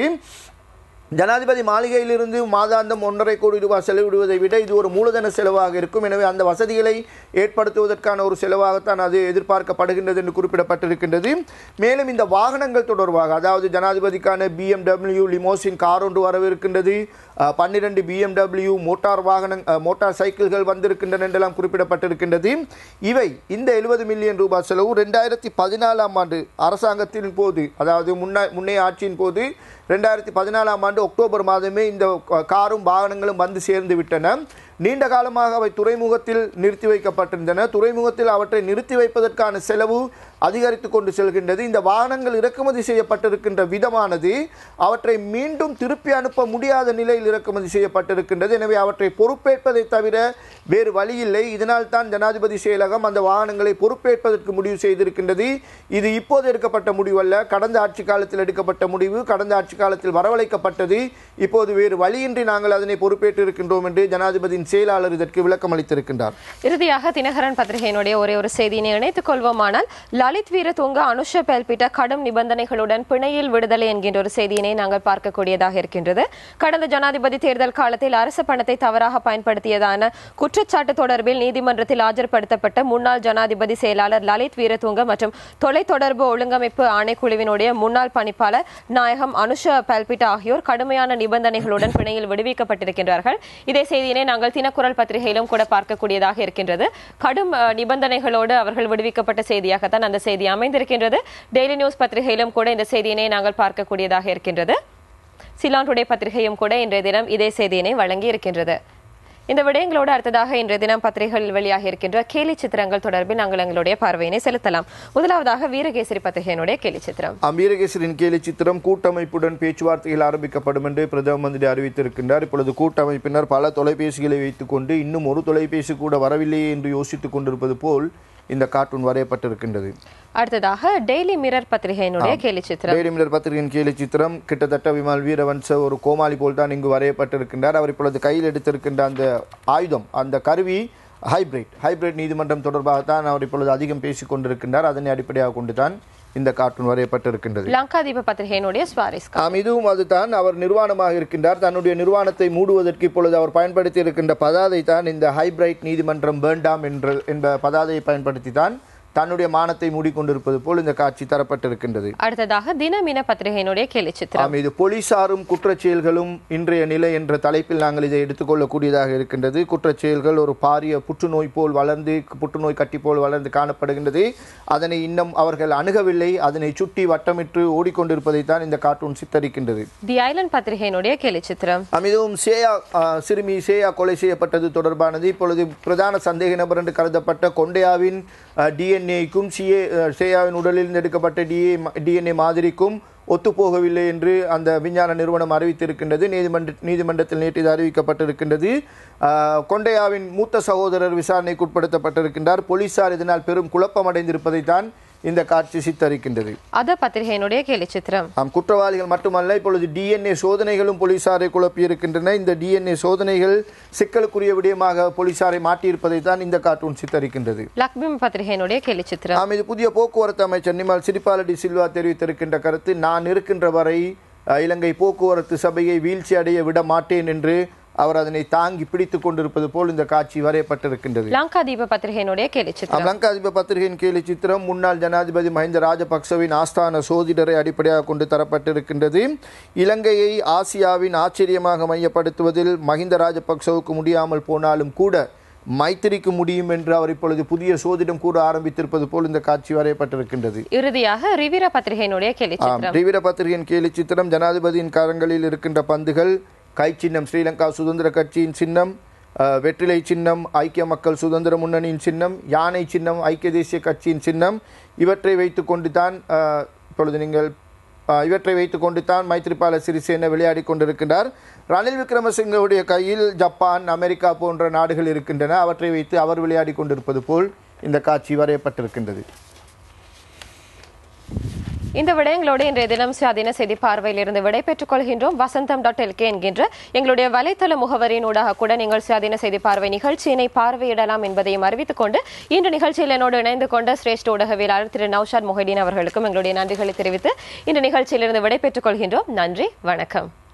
ஜனாதிபதி மாளிகையிலிருந்து மாதாந்தம் ஒன்றரை கோடி ரூபாய் செலவிடுவதை விட இது ஒரு மூலதன செலவாக இருக்கும் எனவே அந்த வசதிகளை ஏற்படுத்துவதற்கான ஒரு செலவாகத்தான் அது எதிர்பார்க்கப்படுகின்றது என்று குறிப்பிடப்பட்டிருக்கின்றது மேலும் இந்த வாகனங்கள் தொடர்பாக அதாவது ஜனாதிபதிக்கான பிஎம்டபிள்யூ லிமோசின் கார் ஒன்று வரவிருக்கின்றது பன்னிரண்டு பிஎம்டபிள்யூ மோட்டார் வாகன அஹ், மோட்டார் சைக்கிள்கள் வந்திருக்கின்றன என்றெல்லாம் குறிப்பிடப்பட்டிருக்கின்றது இவை இந்த எழுபது மில்லியன் ரூபாய் செலவு ரெண்டாயிரத்தி பதினாலாம் ஆண்டு அரசாங்கத்தின் போது அதாவது முன்னா முன்னைய ஆட்சியின் போது ரெண்டாயிரத்தி பதினாலாம் ஆண்டு அக்டோபர் மாதமே இந்த கா- காரும் வாகனங்களும் வந்து சேர்ந்து விட்டன நீண்ட காலமாக அவை துறைமுகத்தில் நிறுத்தி வைக்கப்பட்டிருந்தன துறைமுகத்தில் அவற்றை நிறுத்தி வைப்பதற்கான செலவு அதிகரித்து கொண்டு செல்கின்றது இந்த வாகனங்கள் இறக்குமதி செய்யப்பட்டிருக்கின்ற விதமானது அவற்றை மீண்டும் திருப்பி அனுப்ப முடியாத நிலையில் இறக்குமதி செய்யப்பட்டிருக்கின்றது எனவே அவற்றை பொறுப்பேற்பதை தவிர வேறு வழியில்லை இதனால் தான் ஜனாதிபதி செயலகம் அந்த வாகனங்களை பொறுப்பேற்பதற்கு முடிவு செய்திருக்கின்றது இது இப்போது எடுக்கப்பட்ட முடிவல்ல கடந்த ஆட்சி காலத்தில் எடுக்கப்பட்ட முடிவு கடந்த ஆட்சி காலத்தில் வரவழைக்கப்பட்டது இப்போது வேறு வழியின்றி நாங்கள் அதனை பொறுப்பேற்று இருக்கின்றோம் என்று ஜனாதிபதியின் செயலாளர் இதற்கு விளக்கம் அளித்திருக்கின்றார் இறுதியாக தினகரன் பத்திரிகையினுடைய ஒரே ஒரு செய்தியினை இணைத்துக் கொள்வோமானால் லலித் வீரதுங்க அனுஷ பெல்பிட்ட கடும் நிபந்தனைகளுடன் பிணையில் விடுதலை என்கின்ற ஒரு செய்தியினை நாங்கள் பார்க்கக்கூடியதாக இருக்கின்றது கடந்த ஜனாதிபதி தேர்தல் காலத்தில் அரசு பணத்தை தவறாக பயன்படுத்தியதான குற்றச்சாட்டு தொடர்பில் நீதிமன்றத்தில் ஆஜர்படுத்தப்பட்ட முன்னாள் ஜனாதிபதி செயலாளர் லலித் வீரதுங்க மற்றும் தொலைத்தொடர்பு ஒழுங்கமைப்பு ஆணைக்குழுவினுடைய முன்னாள் பணிப்பாளர் நாயகம் அனுஷ பெல்பிட்ட ஆகியோர் கடுமையான நிபந்தனைகளுடன் பிணையில் விடுவிக்கப்பட்டிருக்கின்றார்கள் இதே செய்தியினை நாங்கள் தினக்குரல் பத்திரிகையிலும் கூட பார்க்கக்கூடியதாக இருக்கின்றது கடும் அஹ், நிபந்தனைகளோடு அவர்கள் விடுவிக்கப்பட்ட செய்தியாகத்தான் அந்த செய்தி அமைந்திருக்கின்றது டெய்லி நியூஸ் பத்திரிகையிலும் கூட இந்த செய்தியினை நாங்கள் பார்க்கக்கூடியதாக இருக்கின்றது சிலான் டுடே பத்திரிகையும் கூட இன்றைய தினம் இதே செய்தியினை வழங்கி இருக்கின்றது இந்த விடயங்களோடு அடுத்ததாக இன்றைய தினம் பத்திரிகைகளில் வெளியாக இருக்கின்ற கேலி சித்திரங்கள் தொடர்பில் நாங்கள் எங்களுடைய பார்வையினை செலுத்தலாம் முதலாவதாக வீரகேசரி பத்திரிகையினுடைய கேலி சித்திரம் அமீரகேசரின் கேலி சித்திரம் கூட்டமைப்புடன் பேச்சுவார்த்தைகள் ஆரம்பிக்கப்படும் என்று பிரதம மந்திரி அறிவித்திருக்கின்றார் இப்பொழுது கூட்டமைப்பினர் பல தொலைபேசிகளை வைத்துக்கொண்டு இன்னும் ஒரு தொலைபேசி கூட வரவில்லையே என்று யோசித்துக் கொண்டிருப்பது போல் இந்த கார்ட்டூன் வரையப்பட்டிருக்கின்றது அடுத்ததாக டெய்லி மிரர் பத்திரிகையினுடைய கேலி சித்திரம் டெய்லி மிரர் பத்திரிகையின் கேலி சித்திரம் கிட்டத்தட்ட விமல் வீரவன்ச ஒரு கோமாளி போல் தான் இங்கு வரையப்பட்டிருக்கின்றார் அவர் இப்பொழுது கையில் எடுத்திருக்கின்ற அந்த ஆயுதம் அந்த கருவி ஹைபிரிட் ஹைபிரிட் நீதிமன்றம் தொடர்பாகத்தான் அவர் இப்பொழுது அதிகம் பேசிக் கொண்டிருக்கின்றார் அதனை அடிப்படையாக கொண்டுதான் இந்த கார்ட்டூன் வரையப்பட்டிருக்கின்றது லங்காதீப பத்திரிகையினுடைய ஸ்வாரிஸ் ஆம் இதுவும் அதுதான் அவர் நிர்வாணமாக இருக்கின்றார் தன்னுடைய நிர்வாணத்தை மூடுவதற்கு இப்பொழுது அவர் பயன்படுத்தி இருக்கின்ற பதாதை தான் இந்த ஹைபிரைட் நீதிமன்றம் வேண்டாம் என்ற என்ற பதாதையை பயன்படுத்தி தான் தன்னுடைய மானத்தை மூடிக்கொண்டிருப்பது போல் இந்த காட்சி தரப்பட்டிருக்கின்றது அடுத்ததாக தினமின பத்திரிகையினுடைய கேலி சித்திரம் ஆம் இது போலீசாரும் குற்றச்செயல்களும் இன்றைய நிலை என்ற தலைப்பில் நாங்கள் இதை எடுத்துக்கொள்ளக்கூடியதாக இருக்கின்றது குற்றச்செயல்கள் ஒரு பாரிய புற்றுநோய் போல் வளர்ந்து புற்றுநோய் கட்டி போல் வளர்ந்து காணப்படுகின்றது அதனை இன்னும் அவர்கள் அணுகவில்லை அதனை சுட்டி வட்டமிட்டு ஓடிக்கொண்டிருப்பதை தான் இந்த கார்ட்டூன் சித்தரிக்கின்றது தி ஐலண்ட் பத்திரிகையினுடைய கேலி சித்திரம் மிகவும் சேயா ஆ, சிறுமி சேயா கொலை செய்யப்பட்டது தொடர்பானது இப்பொழுது பிரதான சந்தேக நபர் என்று கருதப்பட்ட கொண்டையாவின் டிஎன்ஏக்கும் சிஏ சேயாவின் உடலில் எடுக்கப்பட்ட டிஏ டிஎன்ஏ மாதிரிக்கும் ஒத்துப்போகவில்லை என்று அந்த விஞ்ஞான நிறுவனம் அறிவித்திருக்கின்றது நீதிமன்ற நீதிமன்றத்தில் நேற்று இது அறிவிக்கப்பட்டிருக்கின்றது ஆ, கொண்டையாவின் மூத்த சகோதரர் விசாரணைக்கு உட்படுத்தப்பட்டிருக்கின்றார் போலீசார் இதனால் பெரும் குழப்பம் அடைந்திருப்பதைத்தான் இந்த காட்சி சித்தரிக்கின்றது அத பத்திரிகையினுடைய கேலி சித்திரம் ஆம் குற்றவாளிகள் மட்டுமல்ல இப்பொழுது டிஎன்ஏ சோதனைகளும் போலீசாரை குழப்பியிருக்கின்றன இந்த டிஎன்ஏ சோதனைகள் சிக்கலுக்குரிய விடயமாக போலீசாரை மாட்டியிருப்பதை தான் இந்த கார்ட்டூன் சித்தரிக்கின்றது லக்பிம் பத்திரிகையினுடைய கேலி சித்திரம் ஆம் இது புதிய போக்குவரத்து அமைச்சர் நிமல் சிரிபாலடி சில்வா தெரிவித்திருக்கின்ற கருத்து நான் இருக்கின்ற வரை அஹ், இலங்கை போக்குவரத்து சபையை வீழ்ச்சி அடைய விட மாட்டேன் என்று அவர் அதனை தாங்கி பிடித்துக் கொண்டிருப்பது போல் இந்த காட்சி வரையப்பட்டிருக்கின்றது லங்காதீப பத்திரிகையினுடைய கேலி சித்திரம் லங்காதிப பத்திரிகையின் கேலி சித்திரம் முன்னாள் ஜனாதிபதி மஹிந்த ராஜபக்சவின் ஆஸ்தான சோதிடரை அடிப்படையாக கொண்டு தரப்பட்டிருக்கின்றது இலங்கையை ஆசியாவின் ஆச்சரியமாக மையப்படுத்துவதில் மஹிந்த ராஜபக்சவுக்கு முடியாமல் போனாலும் கூட மைத்திரிக்கு முடியும் என்று அவர் இப்பொழுது புதிய சோதிடம் கூற ஆரம்பித்திருப்பது போல் இந்த காட்சி வரையப்பட்டிருக்கின்றது இறுதியாக ரிவிர பத்திரிகையினுடைய கேலி ஆம் சித்திரம் திவிர பத்திரிகையின் கேலி சித்திரம் ஜனாதிபதியின் கரங்களில் இருக்கின்ற பந்துகள் கை சின்னம் ஸ்ரீலங்கா சுதந்திர கட்சியின் சின்னம் அஹ், வெற்றிலை சின்னம் ஐக்கிய மக்கள் சுதந்திர முன்னணியின் சின்னம் யானை சின்னம் ஐக்கிய தேசிய கட்சியின் சின்னம் இவற்றை வைத்துக்கொண்டு தான் அஹ், இப்பொழுது நீங்கள் அஹ், இவற்றை வைத்துக்கொண்டு தான் மைத்ரிபால சிறிசேன விளையாடி கொண்டிருக்கின்றார் ரணில் விக்ரமசிங்கவுடைய கையில் ஜப்பான் அமெரிக்கா போன்ற நாடுகள் இருக்கின்றன அவற்றை வைத்து அவர் விளையாடி கொண்டிருப்பது போல் இந்த காட்சி வரையப்பட்டிருக்கின்றது இந்த விடயங்களோடு இன்றைய தினம் சுயாதீன செய்தி பார்வையில் இருந்து விடைபெற்றுக் கொள்கின்றோம் வசந்தம் டாட் எல்கே என்கின்ற எங்களுடைய வலைத்தள முகவரியின் ஊடாக கூட நீங்கள் சுயாதீன செய்தி பார்வை நிகழ்ச்சியினை பார்வையிடலாம் என்பதையும் அறிவித்துக் கொண்டு இன்று நிகழ்ச்சியில் என்னோடு இணைந்து கொண்ட சிரேஷ்ட ஊடகவியலாளர் திரு நௌஷாத் மொஹிதீன் அவர்களுக்கும் எங்களுடைய நன்றிகளை தெரிவித்து இந்த நிகழ்ச்சியிலிருந்து விடைபெற்றுக் கொள்கின்றோம் நன்றி வணக்கம்